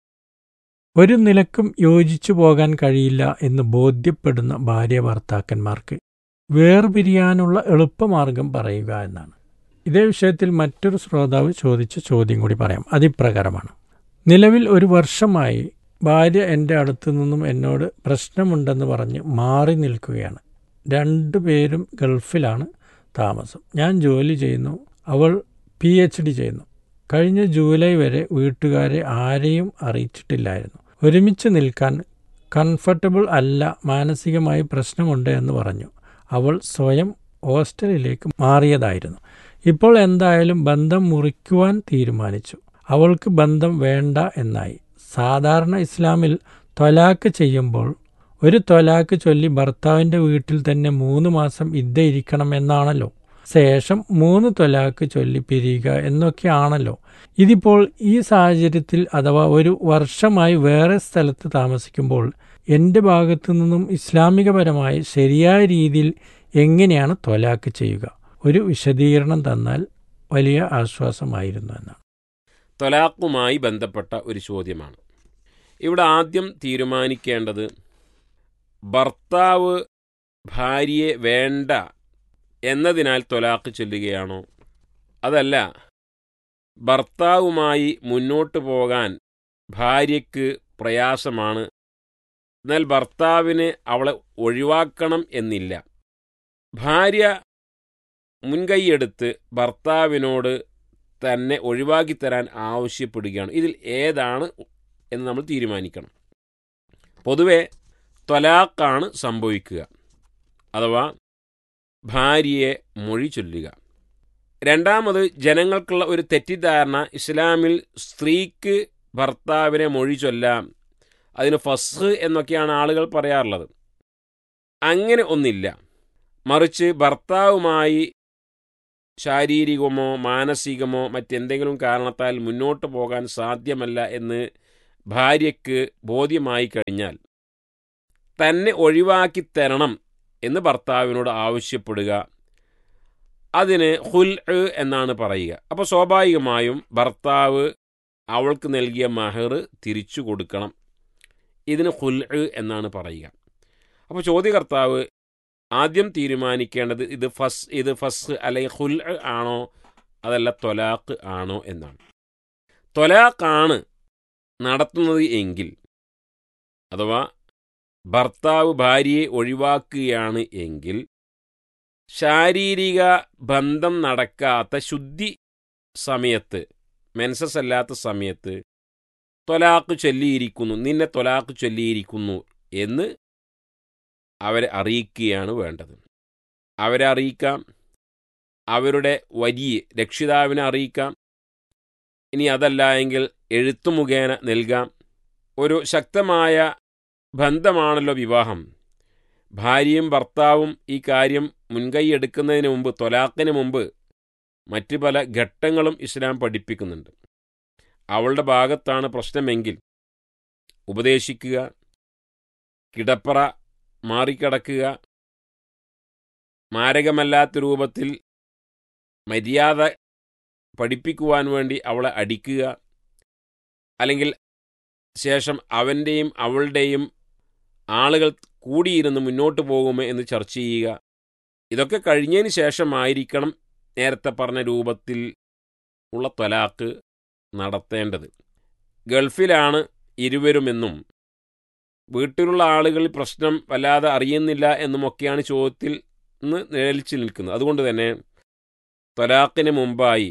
ഒരു നിലക്കും യോജിച്ചു പോകാൻ കഴിയില്ല എന്ന് ബോധ്യപ്പെടുന്ന ഭാര്യ ഭർത്താക്കന്മാർക്ക് വേർപിരിയാനുള്ള എളുപ്പമാർഗം പറയുക എന്നാണ് ഇതേ വിഷയത്തിൽ മറ്റൊരു ശ്രോതാവ് ചോദിച്ച ചോദ്യം കൂടി പറയാം അതിപ്രകാരമാണ് നിലവിൽ ഒരു വർഷമായി ഭാര്യ എൻ്റെ അടുത്തു നിന്നും എന്നോട് പ്രശ്നമുണ്ടെന്ന് പറഞ്ഞ് മാറി നിൽക്കുകയാണ് രണ്ടുപേരും ഗൾഫിലാണ് താമസം ഞാൻ ജോലി ചെയ്യുന്നു അവൾ പി എച്ച് ഡി ചെയ്യുന്നു കഴിഞ്ഞ ജൂലൈ വരെ വീട്ടുകാരെ ആരെയും അറിയിച്ചിട്ടില്ലായിരുന്നു ഒരുമിച്ച് നിൽക്കാൻ കംഫർട്ടബിൾ അല്ല മാനസികമായി പ്രശ്നമുണ്ട് എന്ന് പറഞ്ഞു അവൾ സ്വയം ഹോസ്റ്റലിലേക്ക് മാറിയതായിരുന്നു ഇപ്പോൾ എന്തായാലും ബന്ധം മുറിക്കുവാൻ തീരുമാനിച്ചു അവൾക്ക് ബന്ധം വേണ്ട എന്നായി സാധാരണ ഇസ്ലാമിൽ തൊലാക്ക് ചെയ്യുമ്പോൾ ഒരു തൊലാക്ക് ചൊല്ലി ഭർത്താവിൻ്റെ വീട്ടിൽ തന്നെ മൂന്ന് മാസം ഇദ്ദ ഇരിക്കണം എന്നാണല്ലോ ശേഷം മൂന്ന് തൊലാക്ക് ചൊല്ലി പിരിയുക എന്നൊക്കെയാണല്ലോ ഇതിപ്പോൾ ഈ സാഹചര്യത്തിൽ അഥവാ ഒരു വർഷമായി വേറെ സ്ഥലത്ത് താമസിക്കുമ്പോൾ എൻ്റെ ഭാഗത്തു നിന്നും ഇസ്ലാമികപരമായി ശരിയായ രീതിയിൽ എങ്ങനെയാണ് തൊലാക്ക് ചെയ്യുക ഒരു വിശദീകരണം തന്നാൽ വലിയ ആശ്വാസമായിരുന്നു എന്നാണ് തൊലാഖുമായി ബന്ധപ്പെട്ട ഒരു ചോദ്യമാണ് ഇവിടെ ആദ്യം തീരുമാനിക്കേണ്ടത് ഭർത്താവ് ഭാര്യയെ വേണ്ട എന്നതിനാൽ തൊലാഖ് ചൊല്ലുകയാണോ അതല്ല ഭർത്താവുമായി മുന്നോട്ട് പോകാൻ ഭാര്യയ്ക്ക് പ്രയാസമാണ് എന്നാൽ ഭർത്താവിന് അവളെ ഒഴിവാക്കണം എന്നില്ല ഭാര്യ മുൻകൈയെടുത്ത് ഭർത്താവിനോട് തന്നെ ഒഴിവാക്കി തരാൻ ആവശ്യപ്പെടുകയാണ് ഇതിൽ ഏതാണ് എന്ന് നമ്മൾ തീരുമാനിക്കണം പൊതുവെ ത്വലാഖാണ് സംഭവിക്കുക അഥവാ ഭാര്യയെ മൊഴി ചൊല്ലുക രണ്ടാമത് ജനങ്ങൾക്കുള്ള ഒരു തെറ്റിദ്ധാരണ ഇസ്ലാമിൽ സ്ത്രീക്ക് ഭർത്താവിനെ മൊഴി ചൊല്ലാം അതിന് ഫസ് എന്നൊക്കെയാണ് ആളുകൾ പറയാറുള്ളത് അങ്ങനെ ഒന്നില്ല മറിച്ച് ഭർത്താവുമായി ശാരീരികമോ മാനസികമോ മറ്റെന്തെങ്കിലും കാരണത്താൽ മുന്നോട്ട് പോകാൻ സാധ്യമല്ല എന്ന് ഭാര്യയ്ക്ക് ബോധ്യമായി കഴിഞ്ഞാൽ തന്നെ ഒഴിവാക്കി തരണം എന്ന് ഭർത്താവിനോട് ആവശ്യപ്പെടുക അതിന് ഹുൽ എന്നാണ് പറയുക അപ്പോൾ സ്വാഭാവികമായും ഭർത്താവ് അവൾക്ക് നൽകിയ മഹർ തിരിച്ചു കൊടുക്കണം ഇതിന് ഹുൽ എന്നാണ് പറയുക അപ്പോൾ ചോദ്യകർത്താവ് ആദ്യം തീരുമാനിക്കേണ്ടത് ഇത് ഫസ് ഇത് ഫസ് അല്ലെങ്കിൽ ഹുൽ ആണോ അതല്ല തൊലാഖ് ആണോ എന്നാണ് തൊലാഖാണ് നടത്തുന്നത് എങ്കിൽ അഥവാ ഭർത്താവ് ഭാര്യയെ ഒഴിവാക്കുകയാണ് എങ്കിൽ ശാരീരിക ബന്ധം നടക്കാത്ത ശുദ്ധി സമയത്ത് മെൻസസ് അല്ലാത്ത സമയത്ത് തൊലാക്ക് ചൊല്ലിയിരിക്കുന്നു നിന്നെ തൊലാക്ക് ചൊല്ലിയിരിക്കുന്നു എന്ന് അവരെ അറിയിക്കുകയാണ് വേണ്ടത് അവരെ അറിയിക്കാം അവരുടെ വലിയ രക്ഷിതാവിനെ അറിയിക്കാം ഇനി അതല്ല എങ്കിൽ എഴുത്തു മുഖേന നൽകാം ഒരു ശക്തമായ ബന്ധമാണല്ലോ വിവാഹം ഭാര്യയും ഭർത്താവും ഈ കാര്യം മുൻകൈയെടുക്കുന്നതിന് മുമ്പ് തൊലാക്കിന് മുമ്പ് മറ്റ് പല ഘട്ടങ്ങളും ഇസ്ലാം പഠിപ്പിക്കുന്നുണ്ട് അവളുടെ ഭാഗത്താണ് പ്രശ്നമെങ്കിൽ ഉപദേശിക്കുക കിടപ്പറ മാറിക്കിടക്കുക മാരകമല്ലാത്ത രൂപത്തിൽ മര്യാദ പഠിപ്പിക്കുവാൻ വേണ്ടി അവളെ അടിക്കുക അല്ലെങ്കിൽ ശേഷം അവൻ്റെയും അവളുടെയും ആളുകൾ കൂടിയിരുന്ന് മുന്നോട്ട് പോകുമോ എന്ന് ചർച്ച ചെയ്യുക ഇതൊക്കെ കഴിഞ്ഞതിന് ശേഷമായിരിക്കണം നേരത്തെ പറഞ്ഞ രൂപത്തിൽ ഉള്ള ത്വലാക്ക് നടത്തേണ്ടത് ഗൾഫിലാണ് ഇരുവരുമെന്നും വീട്ടിലുള്ള ആളുകൾ പ്രശ്നം വല്ലാതെ അറിയുന്നില്ല എന്നുമൊക്കെയാണ് ചോദ്യത്തിൽ നിന്ന് നിഴലിച്ചു നിൽക്കുന്നത് അതുകൊണ്ട് തന്നെ ത്വലാക്കിന് മുമ്പായി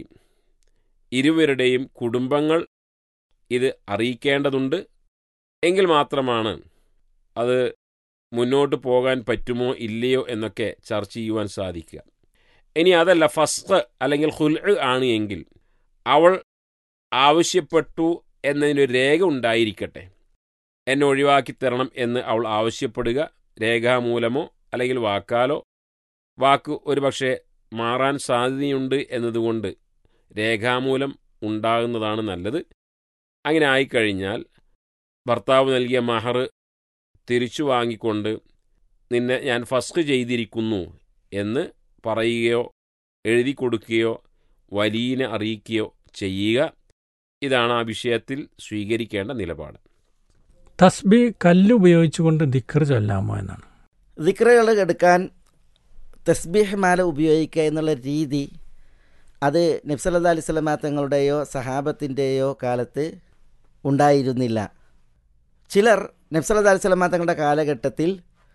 ഇരുവരുടെയും കുടുംബങ്ങൾ ഇത് അറിയിക്കേണ്ടതുണ്ട് എങ്കിൽ മാത്രമാണ് അത് മുന്നോട്ട് പോകാൻ പറ്റുമോ ഇല്ലയോ എന്നൊക്കെ ചർച്ച ചെയ്യുവാൻ സാധിക്കുക ഇനി അതല്ല ഫസ്റ്റ് അല്ലെങ്കിൽ ഹുൽ ആണ് എങ്കിൽ അവൾ ആവശ്യപ്പെട്ടു എന്നതിനൊരു രേഖ ഉണ്ടായിരിക്കട്ടെ എന്നെ ഒഴിവാക്കി തരണം എന്ന് അവൾ ആവശ്യപ്പെടുക രേഖാമൂലമോ അല്ലെങ്കിൽ വാക്കാലോ വാക്ക് ഒരുപക്ഷെ മാറാൻ സാധ്യതയുണ്ട് എന്നതുകൊണ്ട് രേഖാമൂലം ഉണ്ടാകുന്നതാണ് നല്ലത് അങ്ങനെ ആയിക്കഴിഞ്ഞാൽ ഭർത്താവ് നൽകിയ മഹർ തിരിച്ചു വാങ്ങിക്കൊണ്ട് നിന്നെ ഞാൻ ഫസ്റ്റ് ചെയ്തിരിക്കുന്നു എന്ന് പറയുകയോ എഴുതി കൊടുക്കുകയോ വലിയനെ അറിയിക്കുകയോ ചെയ്യുക ഇതാണ് ആ വിഷയത്തിൽ സ്വീകരിക്കേണ്ട നിലപാട് തസ്ബി കല്ലുപയോഗിച്ചുകൊണ്ട് ദിക്കർ ചൊല്ലാമോ എന്നാണ് ദിക്റുകൾ എടുക്കാൻ തസ്ബീഹ് മാല ഉപയോഗിക്കുക എന്നുള്ള രീതി അത് നബ്സല്ലാ അലൈഹി സ്വലമാ തങ്ങളുടെയോ സഹാബത്തിൻ്റെയോ കാലത്ത് ഉണ്ടായിരുന്നില്ല ചിലർ നബ്സല്ലാ അലൈഹി സ്വലമാ തങ്ങളുടെ കാലഘട്ടത്തിൽ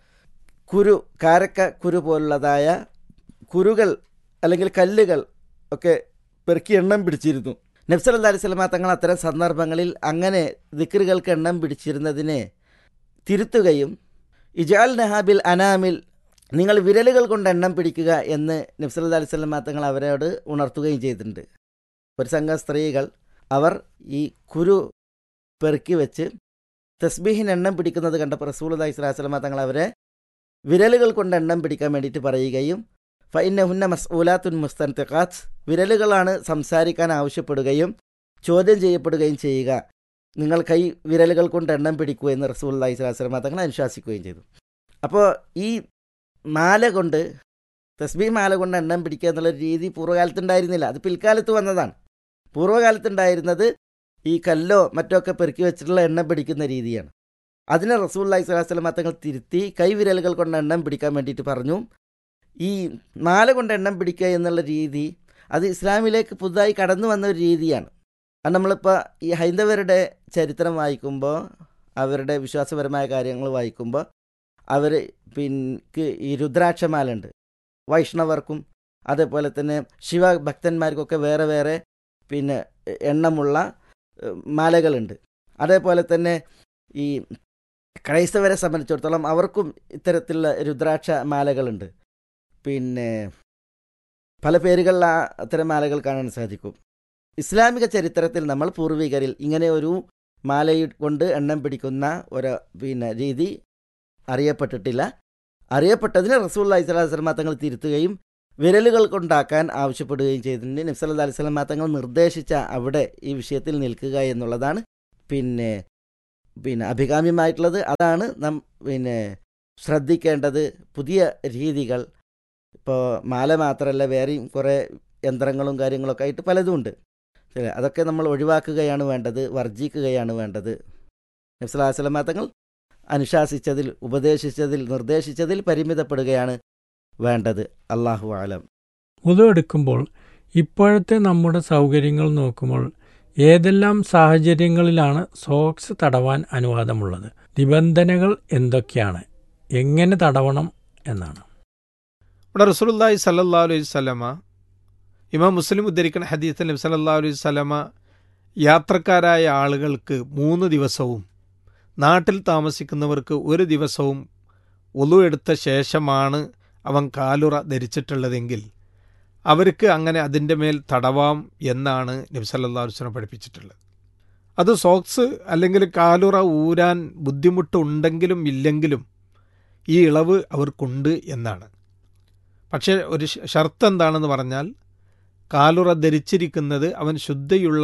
കുരു കാരക്ക കുരു പോലുള്ളതായ കുരുകൾ അല്ലെങ്കിൽ കല്ലുകൾ ഒക്കെ പെറുക്കി എണ്ണം പിടിച്ചിരുന്നു നബ്സല്ലാ അലൈഹി സ്വലമാ തങ്ങൾ അത്തരം സന്ദർഭങ്ങളിൽ അങ്ങനെ ദിക്റുകൾക്ക് എണ്ണം പിടിച്ചിരുന്നതിനെ തിരുത്തുകയും ഇജാൽ നഹാബിൽ അനാമിൽ നിങ്ങൾ വിരലുകൾ കൊണ്ട് എണ്ണം പിടിക്കുക എന്ന് നബ്സല്ലാ അലൈഹി സ്വലമാ തങ്ങൾ അവരോട് ഉണർത്തുകയും ചെയ്തിട്ടുണ്ട് ഒരു സംഘം സ്ത്രീകൾ അവർ ഈ കുരു പെറുക്കി വെച്ച് തസ്ബീഹിന് എണ്ണം പിടിക്കുന്നത് കണ്ടപ്പോൾ റസൂൽ അലൈഹി സ്വലാസ്ലമ തങ്ങൾ അവരെ വിരലുകൾ കൊണ്ട് എണ്ണം പിടിക്കാൻ വേണ്ടിയിട്ട് പറയുകയും ഫൈന ഹുന്ന മസ്ഊലാത്തുൻ മുസ്തൻതിഖാത്ത് വിരലുകളാണ് സംസാരിക്കാൻ ആവശ്യപ്പെടുകയും ചോദ്യം ചെയ്യപ്പെടുകയും ചെയ്യുക നിങ്ങൾ കൈ വിരലുകൾ കൊണ്ട് എണ്ണം പിടിക്കുക എന്ന് റസൂൽ അലൈഹി സ്വലാസ്ലമ തങ്ങൾ അനുശാസിക്കുകയും ചെയ്തു അപ്പോൾ ഈ മാല കൊണ്ട് തസ്ബീ മാല കൊണ്ട് എണ്ണം പിടിക്കുക എന്നുള്ള രീതി പൂർവ്വകാലത്തുണ്ടായിരുന്നില്ല അത് പിൽക്കാലത്ത് വന്നതാണ് പൂർവ്വകാലത്തുണ്ടായിരുന്നത് ഈ കല്ലോ മറ്റോ ഒക്കെ പെറുക്കി വെച്ചിട്ടുള്ള എണ്ണം പിടിക്കുന്ന രീതിയാണ് അതിനെ റസൂല്ലായി സ്വലാസ്ലം തങ്ങൾ തിരുത്തി കൈവിരലുകൾ കൊണ്ട് എണ്ണം പിടിക്കാൻ വേണ്ടിയിട്ട് പറഞ്ഞു ഈ മാല കൊണ്ട് എണ്ണം പിടിക്കുക എന്നുള്ള രീതി അത് ഇസ്ലാമിലേക്ക് പുതുതായി കടന്നു വന്ന ഒരു രീതിയാണ് അത് നമ്മളിപ്പോൾ ഈ ഹൈന്ദവരുടെ ചരിത്രം വായിക്കുമ്പോൾ അവരുടെ വിശ്വാസപരമായ കാര്യങ്ങൾ വായിക്കുമ്പോൾ അവർ പിന്നെ ഈ രുദ്രാക്ഷമാല ഉണ്ട് വൈഷ്ണവർക്കും അതേപോലെ തന്നെ ശിവഭക്തന്മാർക്കൊക്കെ വേറെ വേറെ പിന്നെ എണ്ണമുള്ള മാലകളുണ്ട് അതേപോലെ തന്നെ ഈ ക്രൈസ്തവരെ സംബന്ധിച്ചിടത്തോളം അവർക്കും ഇത്തരത്തിലുള്ള രുദ്രാക്ഷ മാലകളുണ്ട് പിന്നെ പല പേരുകളിൽ ആ അത്തരം മാലകൾ കാണാൻ സാധിക്കും ഇസ്ലാമിക ചരിത്രത്തിൽ നമ്മൾ പൂർവികരിൽ ഇങ്ങനെ ഒരു മാല കൊണ്ട് എണ്ണം പിടിക്കുന്ന ഒരു പിന്നെ രീതി അറിയപ്പെട്ടിട്ടില്ല അറിയപ്പെട്ടതിന് റസൂൽ അലൈഹി സ്വലാമ തങ്ങൾ തിരുത്തുകയും വിരലുകൾ കൊണ്ടാക്കാൻ ആവശ്യപ്പെടുകയും ചെയ്തിട്ടുണ്ട് നബ്സല്ലാ അലൈഹി സ്വലാമ തങ്ങൾ നിർദ്ദേശിച്ച അവിടെ ഈ വിഷയത്തിൽ നിൽക്കുക എന്നുള്ളതാണ് പിന്നെ പിന്നെ അഭികാമ്യമായിട്ടുള്ളത് അതാണ് നാം പിന്നെ ശ്രദ്ധിക്കേണ്ടത് പുതിയ രീതികൾ ഇപ്പോൾ മാല മാത്രമല്ല വേറെയും കുറേ യന്ത്രങ്ങളും കാര്യങ്ങളൊക്കെ ആയിട്ട് പലതുമുണ്ട് ശരി അതൊക്കെ നമ്മൾ ഒഴിവാക്കുകയാണ് വേണ്ടത് വർജിക്കുകയാണ് വേണ്ടത് നബ്സലാസ്ലമ തങ്ങൾ അനുശാസിച്ചതിൽ ഉപദേശിച്ചതിൽ നിർദ്ദേശിച്ചതിൽ പരിമിതപ്പെടുകയാണ് വേണ്ടത് അള്ളാഹു ആലം ഉതു എടുക്കുമ്പോൾ ഇപ്പോഴത്തെ നമ്മുടെ സൗകര്യങ്ങൾ നോക്കുമ്പോൾ ഏതെല്ലാം സാഹചര്യങ്ങളിലാണ് സോക്സ് തടവാൻ അനുവാദമുള്ളത് നിബന്ധനകൾ എന്തൊക്കെയാണ് എങ്ങനെ തടവണം എന്നാണ് ഇവിടെ റസൂലുള്ളാഹി സല്ലല്ലാഹു അലൈഹി വസല്ലമ ഇമാം മുസ്ലിം ഉദ്ധരിക്കുന്ന ഹദീസിൽ നബി സല്ലല്ലാഹു അലൈഹി വസല്ലമ യാത്രക്കാരായ ആളുകൾക്ക് മൂന്ന് ദിവസവും നാട്ടിൽ താമസിക്കുന്നവർക്ക് ഒരു ദിവസവും ഒലു എടുത്ത ശേഷമാണ് അവൻ കാലുറ ധരിച്ചിട്ടുള്ളതെങ്കിൽ അവർക്ക് അങ്ങനെ അതിൻ്റെ മേൽ തടവാം എന്നാണ് നബി സല്ലല്ലാഹു അലൈഹി വസല്ലം പഠിപ്പിച്ചിട്ടുള്ളത് അത് സോക്സ് അല്ലെങ്കിൽ കാലുറ ഊരാൻ ബുദ്ധിമുട്ടുണ്ടെങ്കിലും ഇല്ലെങ്കിലും ഈ ഇളവ് അവർക്കുണ്ട് എന്നാണ് പക്ഷേ ഒരു ഷ- ഷർത്ത് എന്താണെന്ന് പറഞ്ഞാൽ കാലുറ ധരിച്ചിരിക്കുന്നത് അവൻ ശുദ്ധിയുള്ള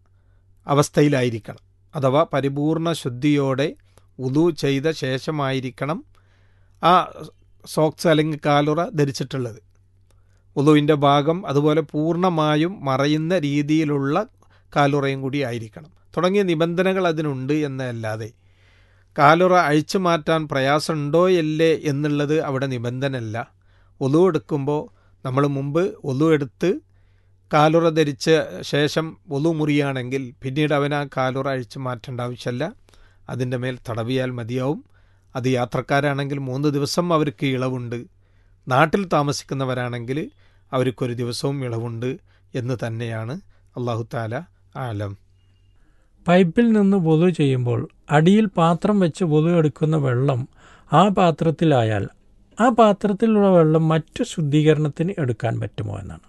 അവസ്ഥയിലായിരിക്കണം അഥവാ പരിപൂർണ ശുദ്ധിയോടെ ഉദു ചെയ്ത ശേഷമായിരിക്കണം ആ സോക്സ് അല്ലെങ്കിൽ കാലുറ ധരിച്ചിട്ടുള്ളത് ഉദുവിൻ്റെ ഭാഗം അതുപോലെ പൂർണ്ണമായും മറയുന്ന രീതിയിലുള്ള കാലുറയും കൂടി ആയിരിക്കണം തുടങ്ങിയ നിബന്ധനകൾ അതിനുണ്ട് എന്നല്ലാതെ കാലുറ അഴിച്ചു മാറ്റാൻ പ്രയാസമുണ്ടോ അല്ലേ എന്നുള്ളത് അവിടെ നിബന്ധനയല്ല ഒലു എടുക്കുമ്പോൾ നമ്മൾ മുമ്പ് ഒലു എടുത്ത് കാലുറ ധരിച്ച ശേഷം ഒലു മുറിയാണെങ്കിൽ പിന്നീട് അവൻ ആ കാലുറ അഴിച്ചു മാറ്റേണ്ട ആവശ്യമല്ല അതിൻ്റെ മേൽ തടവിയാൽ മതിയാവും അത് യാത്രക്കാരാണെങ്കിൽ മൂന്ന് ദിവസം അവർക്ക് ഇളവുണ്ട് നാട്ടിൽ താമസിക്കുന്നവരാണെങ്കിൽ അവർക്കൊരു ദിവസവും ഇളവുണ്ട് എന്ന് തന്നെയാണ് അള്ളാഹു താല ആലം പൈപ്പിൽ നിന്ന് പൊതു ചെയ്യുമ്പോൾ അടിയിൽ പാത്രം വെച്ച് പൊതു എടുക്കുന്ന വെള്ളം ആ പാത്രത്തിലായാൽ ആ പാത്രത്തിലുള്ള വെള്ളം മറ്റു ശുദ്ധീകരണത്തിന് എടുക്കാൻ പറ്റുമോ എന്നാണ്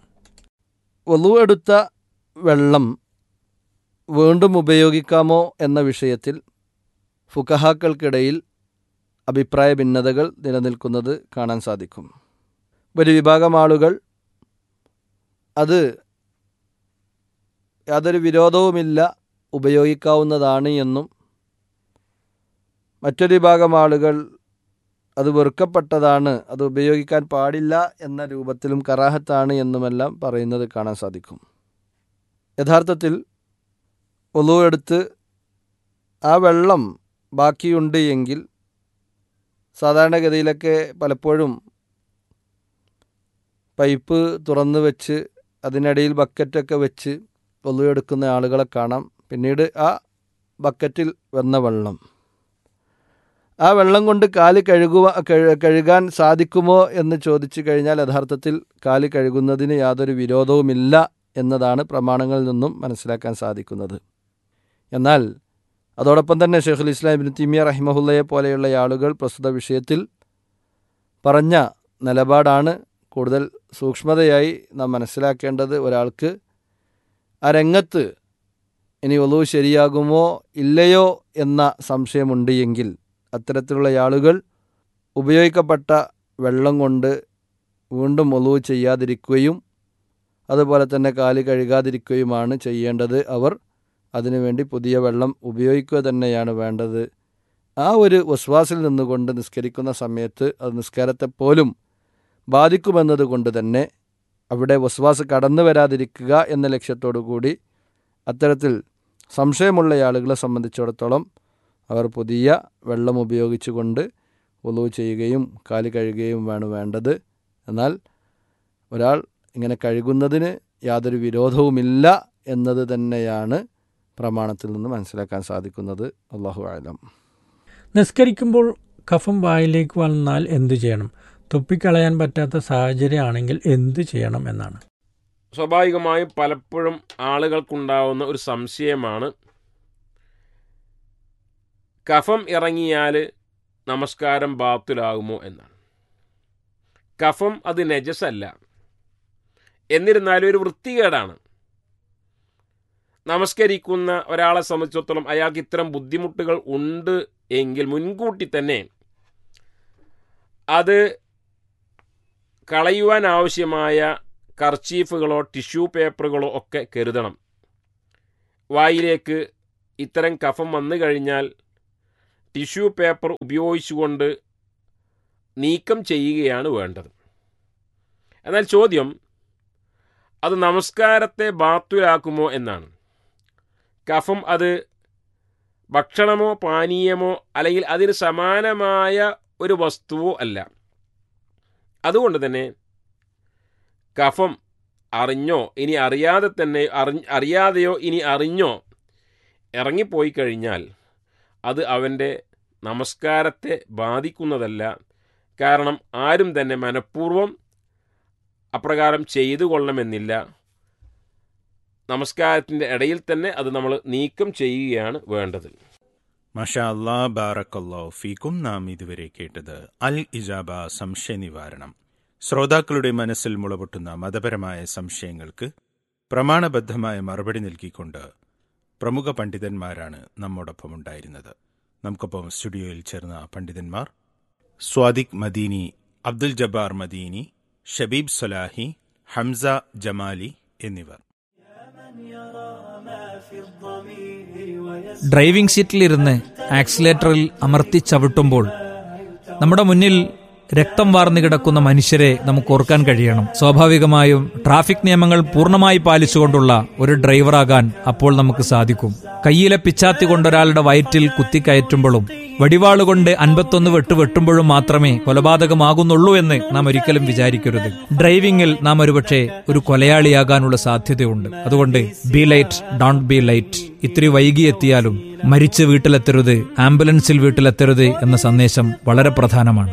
ഒലു എടുത്ത വെള്ളം വീണ്ടും ഉപയോഗിക്കാമോ എന്ന വിഷയത്തിൽ ഫുക്കഹാക്കൾക്കിടയിൽ അഭിപ്രായ ഭിന്നതകൾ നിലനിൽക്കുന്നത് കാണാൻ സാധിക്കും ഒരു വിഭാഗം ആളുകൾ അത് യാതൊരു വിരോധവുമില്ല ഉപയോഗിക്കാവുന്നതാണ് എന്നും മറ്റൊരു വിഭാഗം ആളുകൾ അത് വെറുക്കപ്പെട്ടതാണ് അത് ഉപയോഗിക്കാൻ പാടില്ല എന്ന രൂപത്തിലും കറാഹത്താണ് എന്നുമെല്ലാം പറയുന്നത് കാണാൻ സാധിക്കും യഥാർത്ഥത്തിൽ ഒലു എടുത്ത് ആ വെള്ളം ബാക്കിയുണ്ട് എങ്കിൽ സാധാരണഗതിയിലൊക്കെ പലപ്പോഴും പൈപ്പ് തുറന്ന് വെച്ച് അതിനിടയിൽ ബക്കറ്റൊക്കെ വെച്ച് ഒലു എടുക്കുന്ന ആളുകളെ കാണാം പിന്നീട് ആ ബക്കറ്റിൽ വന്ന വെള്ളം ആ വെള്ളം കൊണ്ട് കാല് കഴുകുക കഴു- കഴുകാൻ സാധിക്കുമോ എന്ന് ചോദിച്ചു കഴിഞ്ഞാൽ യഥാർത്ഥത്തിൽ കാല് കഴുകുന്നതിന് യാതൊരു വിരോധവുമില്ല എന്നതാണ് പ്രമാണങ്ങളിൽ നിന്നും മനസ്സിലാക്കാൻ സാധിക്കുന്നത് എന്നാൽ അതോടൊപ്പം തന്നെ ഷെയ്ഖുൽ ഇസ്ലാം ഇബിൻ തിമിയ റഹിമഹുല്ലയെ പോലെയുള്ള ആളുകൾ പ്രസ്തുത വിഷയത്തിൽ പറഞ്ഞ നിലപാടാണ് കൂടുതൽ സൂക്ഷ്മതയായി നാം മനസ്സിലാക്കേണ്ടത് ഒരാൾക്ക് ആ രംഗത്ത് ഇനി ഒലു ശരിയാകുമോ ഇല്ലയോ എന്ന സംശയമുണ്ട് എങ്കിൽ അത്തരത്തിലുള്ള ആളുകൾ ഉപയോഗിക്കപ്പെട്ട വെള്ളം കൊണ്ട് വീണ്ടും ഒലു ചെയ്യാതിരിക്കുകയും അതുപോലെ തന്നെ കാല് കഴുകാതിരിക്കുകയുമാണ് ചെയ്യേണ്ടത് അവർ അതിനുവേണ്ടി പുതിയ വെള്ളം ഉപയോഗിക്കുക തന്നെയാണ് വേണ്ടത് ആ ഒരു വസ്വാസിൽ നിന്നുകൊണ്ട് നിസ്കരിക്കുന്ന സമയത്ത് അത് നിസ്കാരത്തെപ്പോലും ബാധിക്കുമെന്നത് കൊണ്ട് തന്നെ അവിടെ വസ്വാസ് കടന്നു വരാതിരിക്കുക എന്ന ലക്ഷ്യത്തോടു കൂടി അത്തരത്തിൽ സംശയമുള്ള ആളുകളെ സംബന്ധിച്ചിടത്തോളം അവർ പുതിയ വെള്ളം ഉപയോഗിച്ചുകൊണ്ട് ഒലു ചെയ്യുകയും കാല് കഴുകുകയും വേണം വേണ്ടത് എന്നാൽ ഒരാൾ ഇങ്ങനെ കഴുകുന്നതിന് യാതൊരു വിരോധവുമില്ല എന്നത് തന്നെയാണ് പ്രമാണത്തിൽ നിന്ന് മനസ്സിലാക്കാൻ സാധിക്കുന്നത് അള്ളാഹു ആലം നിസ്കരിക്കുമ്പോൾ കഫം വായിലേക്ക് വന്നാൽ എന്തു ചെയ്യണം തുപ്പിക്കളയാൻ പറ്റാത്ത സാഹചര്യമാണെങ്കിൽ എന്തു ചെയ്യണം എന്നാണ് സ്വാഭാവികമായും പലപ്പോഴും ആളുകൾക്കുണ്ടാവുന്ന ഒരു സംശയമാണ് കഫം ഇറങ്ങിയാൽ നമസ്കാരം ബാത്തുലാകുമോ എന്നാണ് കഫം അത് നജസല്ല എന്നിരുന്നാലും ഒരു വൃത്തികേടാണ് നമസ്കരിക്കുന്ന ഒരാളെ സംബന്ധിച്ചിടത്തോളം അയാൾക്ക് ഇത്തരം ബുദ്ധിമുട്ടുകൾ ഉണ്ട് എങ്കിൽ മുൻകൂട്ടി തന്നെ അത് കളയുവാൻ ആവശ്യമായ കർച്ചീഫുകളോ ടിഷ്യൂ പേപ്പറുകളോ ഒക്കെ കരുതണം വായിലേക്ക് ഇത്തരം കഫം വന്നു കഴിഞ്ഞാൽ ടിഷ്യൂ പേപ്പർ ഉപയോഗിച്ചുകൊണ്ട് നീക്കം ചെയ്യുകയാണ് വേണ്ടത് എന്നാൽ ചോദ്യം അത് നമസ്കാരത്തെ ബാത്തുലാക്കുമോ എന്നാണ് കഫം അത് ഭക്ഷണമോ പാനീയമോ അല്ലെങ്കിൽ അതിന് സമാനമായ ഒരു വസ്തുവോ അല്ല അതുകൊണ്ട് തന്നെ കഫം അറിഞ്ഞോ ഇനി അറിയാതെ തന്നെ അറി അറിയാതെയോ ഇനി അറിഞ്ഞോ ഇറങ്ങിപ്പോയി കഴിഞ്ഞാൽ അത് അവൻ്റെ നമസ്കാരത്തെ ബാധിക്കുന്നതല്ല കാരണം ആരും തന്നെ മനഃപൂർവ്വം അപ്രകാരം ചെയ്തു കൊള്ളണമെന്നില്ല നമസ്കാരത്തിൻ്റെ ഇടയിൽ തന്നെ അത് നമ്മൾ നീക്കം ചെയ്യുകയാണ് വേണ്ടത് മഷാ അല്ലാ ബാറക്കല്ലോ ഫീക്കും നാം ഇതുവരെ കേട്ടത് അൽ ഇജാബ സംശയ നിവാരണം ശ്രോതാക്കളുടെ മനസ്സിൽ മുളപൊട്ടുന്ന മതപരമായ സംശയങ്ങൾക്ക് പ്രമാണബദ്ധമായ മറുപടി നൽകിക്കൊണ്ട് പ്രമുഖ പണ്ഡിതന്മാരാണ് നമ്മോടൊപ്പം ഉണ്ടായിരുന്നത് നമുക്കൊപ്പം സ്റ്റുഡിയോയിൽ ചേർന്ന പണ്ഡിതന്മാർ സ്വാദിഖ് മദീനി അബ്ദുൽ ജബ്ബാർ മദീനി ഷബീബ് സലാഹി ഹംസ ജമാലി എന്നിവർ ഡ്രൈവിംഗ് സീറ്റിലിരുന്ന് ആക്സിലേറ്ററിൽ അമർത്തി ചവിട്ടുമ്പോൾ നമ്മുടെ മുന്നിൽ രക്തം വാർന്നു കിടക്കുന്ന മനുഷ്യരെ നമുക്ക് ഓർക്കാൻ കഴിയണം സ്വാഭാവികമായും ട്രാഫിക് നിയമങ്ങൾ പൂർണ്ണമായി പാലിച്ചുകൊണ്ടുള്ള ഒരു ഡ്രൈവറാകാൻ അപ്പോൾ നമുക്ക് സാധിക്കും കയ്യിലെ പിച്ചാത്തി കൊണ്ടൊരാളുടെ വയറ്റിൽ കുത്തിക്കയറ്റുമ്പോഴും വടിവാളുകൊണ്ട് അൻപത്തൊന്ന് വെട്ട് വെട്ടുമ്പോഴും മാത്രമേ കൊലപാതകമാകുന്നുള്ളൂ എന്ന് നാം ഒരിക്കലും വിചാരിക്കരുത് ഡ്രൈവിംഗിൽ നാം ഒരുപക്ഷെ ഒരു കൊലയാളിയാകാനുള്ള സാധ്യതയുണ്ട് അതുകൊണ്ട് be light don't be light ഇത്തിരി വൈകിയെത്തിയാലും മരിച്ച് വീട്ടിലെത്തരുത് ആംബുലൻസിൽ വീട്ടിലെത്തരുത് എന്ന സന്ദേശം വളരെ പ്രധാനമാണ്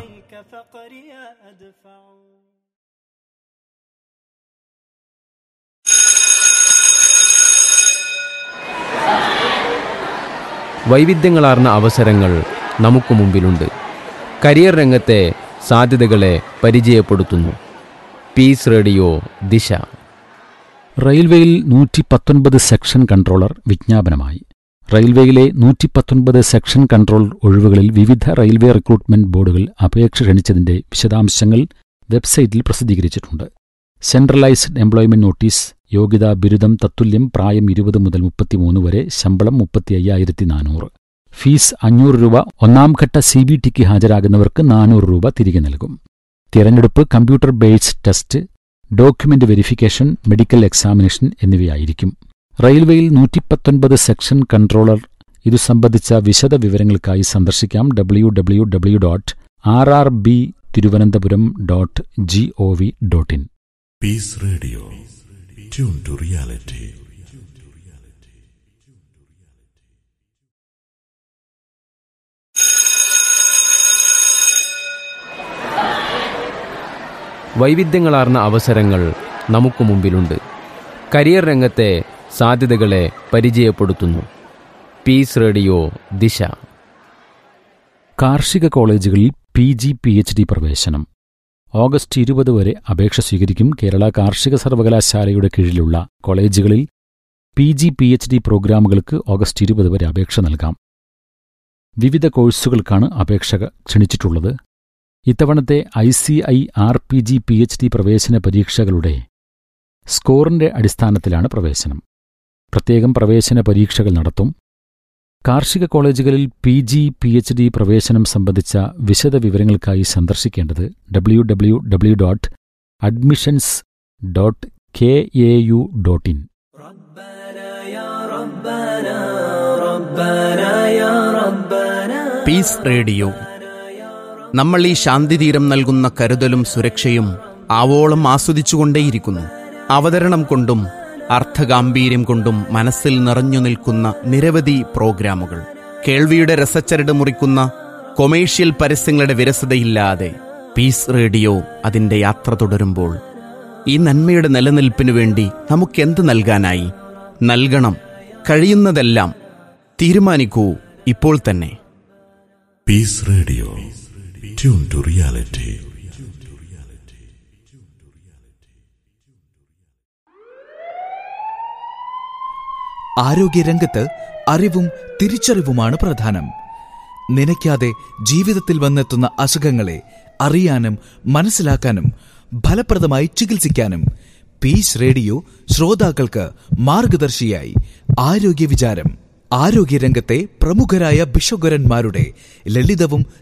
വൈവിധ്യങ്ങളാർന്ന അവസരങ്ങൾ നമുക്ക് മുമ്പിലുണ്ട് കരിയർ രംഗത്തെ സാധ്യതകളെ പരിചയപ്പെടുത്തുന്നു പീസ് റേഡിയോ ദിശ റെയിൽവേയിൽ നൂറ്റി പത്തൊൻപത് സെക്ഷൻ കൺട്രോളർ വിജ്ഞാപനമായി റെയിൽവേയിലെ നൂറ്റി പത്തൊൻപത് സെക്ഷൻ കൺട്രോൾ ഒഴിവുകളിൽ വിവിധ റെയിൽവേ റിക്രൂട്ട്മെന്റ് ബോർഡുകൾ അപേക്ഷ ക്ഷണിച്ചതിന്റെ വിശദാംശങ്ങൾ വെബ്സൈറ്റിൽ പ്രസിദ്ധീകരിച്ചിട്ടുണ്ട് സെൻട്രലൈസ്ഡ് എംപ്ലോയ്മെന്റ് നോട്ടീസ് യോഗ്യത ബിരുദം തത്തുല്യം പ്രായം ഇരുപത് മുതൽ മുപ്പത്തിമൂന്ന് വരെ ശമ്പളം മുപ്പത്തി അയ്യായിരത്തി നാനൂറ് ഫീസ് അഞ്ഞൂറ് രൂപ ഒന്നാം ഘട്ട സി ബി ടിക്ക് ഹാജരാകുന്നവർക്ക് നാനൂറ് രൂപ തിരികെ നൽകും തിരഞ്ഞെടുപ്പ് computer based test document verification medical examination എന്നിവയായിരിക്കും റെയിൽവേയിൽ നൂറ്റിപ്പത്തൊൻപത് സെക്ഷൻ കൺട്രോളർ ഇതു സംബന്ധിച്ച വിശദ വിവരങ്ങൾക്കായി സന്ദർശിക്കാം W W W dot R R B Thiruvananthapuram dot G O V dot in Peace Radio. Tune to reality. വൈവിധ്യങ്ങളാർന്ന അവസരങ്ങൾ നമുക്ക് മുമ്പിലുണ്ട് കരിയർ രംഗത്തെ സാധ്യതകളെ പരിചയപ്പെടുത്തുന്നു പീസ് റേഡിയോ ദിശ കാർഷിക കോളേജുകളിൽ P G P H D പ്രവേശനം ഓഗസ്റ്റ് ഇരുപത് വരെ അപേക്ഷ സ്വീകരിക്കും കേരള കാർഷിക സർവകലാശാലയുടെ കീഴിലുള്ള കോളേജുകളിൽ P G P H D പ്രോഗ്രാമുകൾക്ക് ഓഗസ്റ്റ് ഇരുപത് വരെ അപേക്ഷ നൽകാം വിവിധ കോഴ്സുകൾക്കാണ് അപേക്ഷ ക്ഷണിച്ചിട്ടുള്ളത് ഇത്തവണത്തെ I C I R P G P H D പ്രവേശന പരീക്ഷകളുടെ സ്കോറിന്റെ അടിസ്ഥാനത്തിലാണ് പ്രവേശനം പ്രത്യേകം പ്രവേശന പരീക്ഷകൾ നടത്തും കാർഷിക കോളേജുകളിൽ P G P H D പ്രവേശനം സംബന്ധിച്ച വിശദ വിവരങ്ങൾക്കായി സന്ദർശിക്കേണ്ടത് W W W dot admissions dot K A U dot in peace radio നമ്മൾ ഈ ശാന്തിതീരം നൽകുന്ന കരുതലും സുരക്ഷയും ആവോളം ആസ്വദിച്ചുകൊണ്ടേയിരിക്കുന്നു അവതരണം കൊണ്ടും അർത്ഥഗാംഭീര്യം കൊണ്ടും മനസ്സിൽ നിറഞ്ഞു നിൽക്കുന്ന നിരവധി പ്രോഗ്രാമുകൾ കേൾവിയുടെ രസച്ചരട് മുറിക്കുന്ന കൊമേഴ്ഷ്യൽ പരസ്യങ്ങളുടെ വിരസതയില്ലാതെ പീസ് റേഡിയോ അതിൻ്റെ യാത്ര തുടരുമ്പോൾ ഈ നന്മയുടെ നിലനിൽപ്പിനു വേണ്ടി നമുക്കെന്ത് നൽകാനായി നൽകണം കഴിയുന്നതെല്ലാം തീരുമാനിക്കൂ ഇപ്പോൾ തന്നെ Peace Radio. Tune to reality. ആരോഗ്യരംഗത്ത് അറിവും തിരിച്ചറിവുമാണ് പ്രധാനം നനയ്ക്കാതെ ജീവിതത്തിൽ വന്നെത്തുന്ന അസുഖങ്ങളെ അറിയാനും മനസ്സിലാക്കാനും ഫലപ്രദമായി ചികിത്സിക്കാനും പീസ് റേഡിയോ ശ്രോതാക്കൾക്ക് മാർഗദർശിയായി ആരോഗ്യ വിചാരം ആരോഗ്യരംഗത്തെ പ്രമുഖരായ ബിഷഗുരന്മാരുടെ ലളിതവും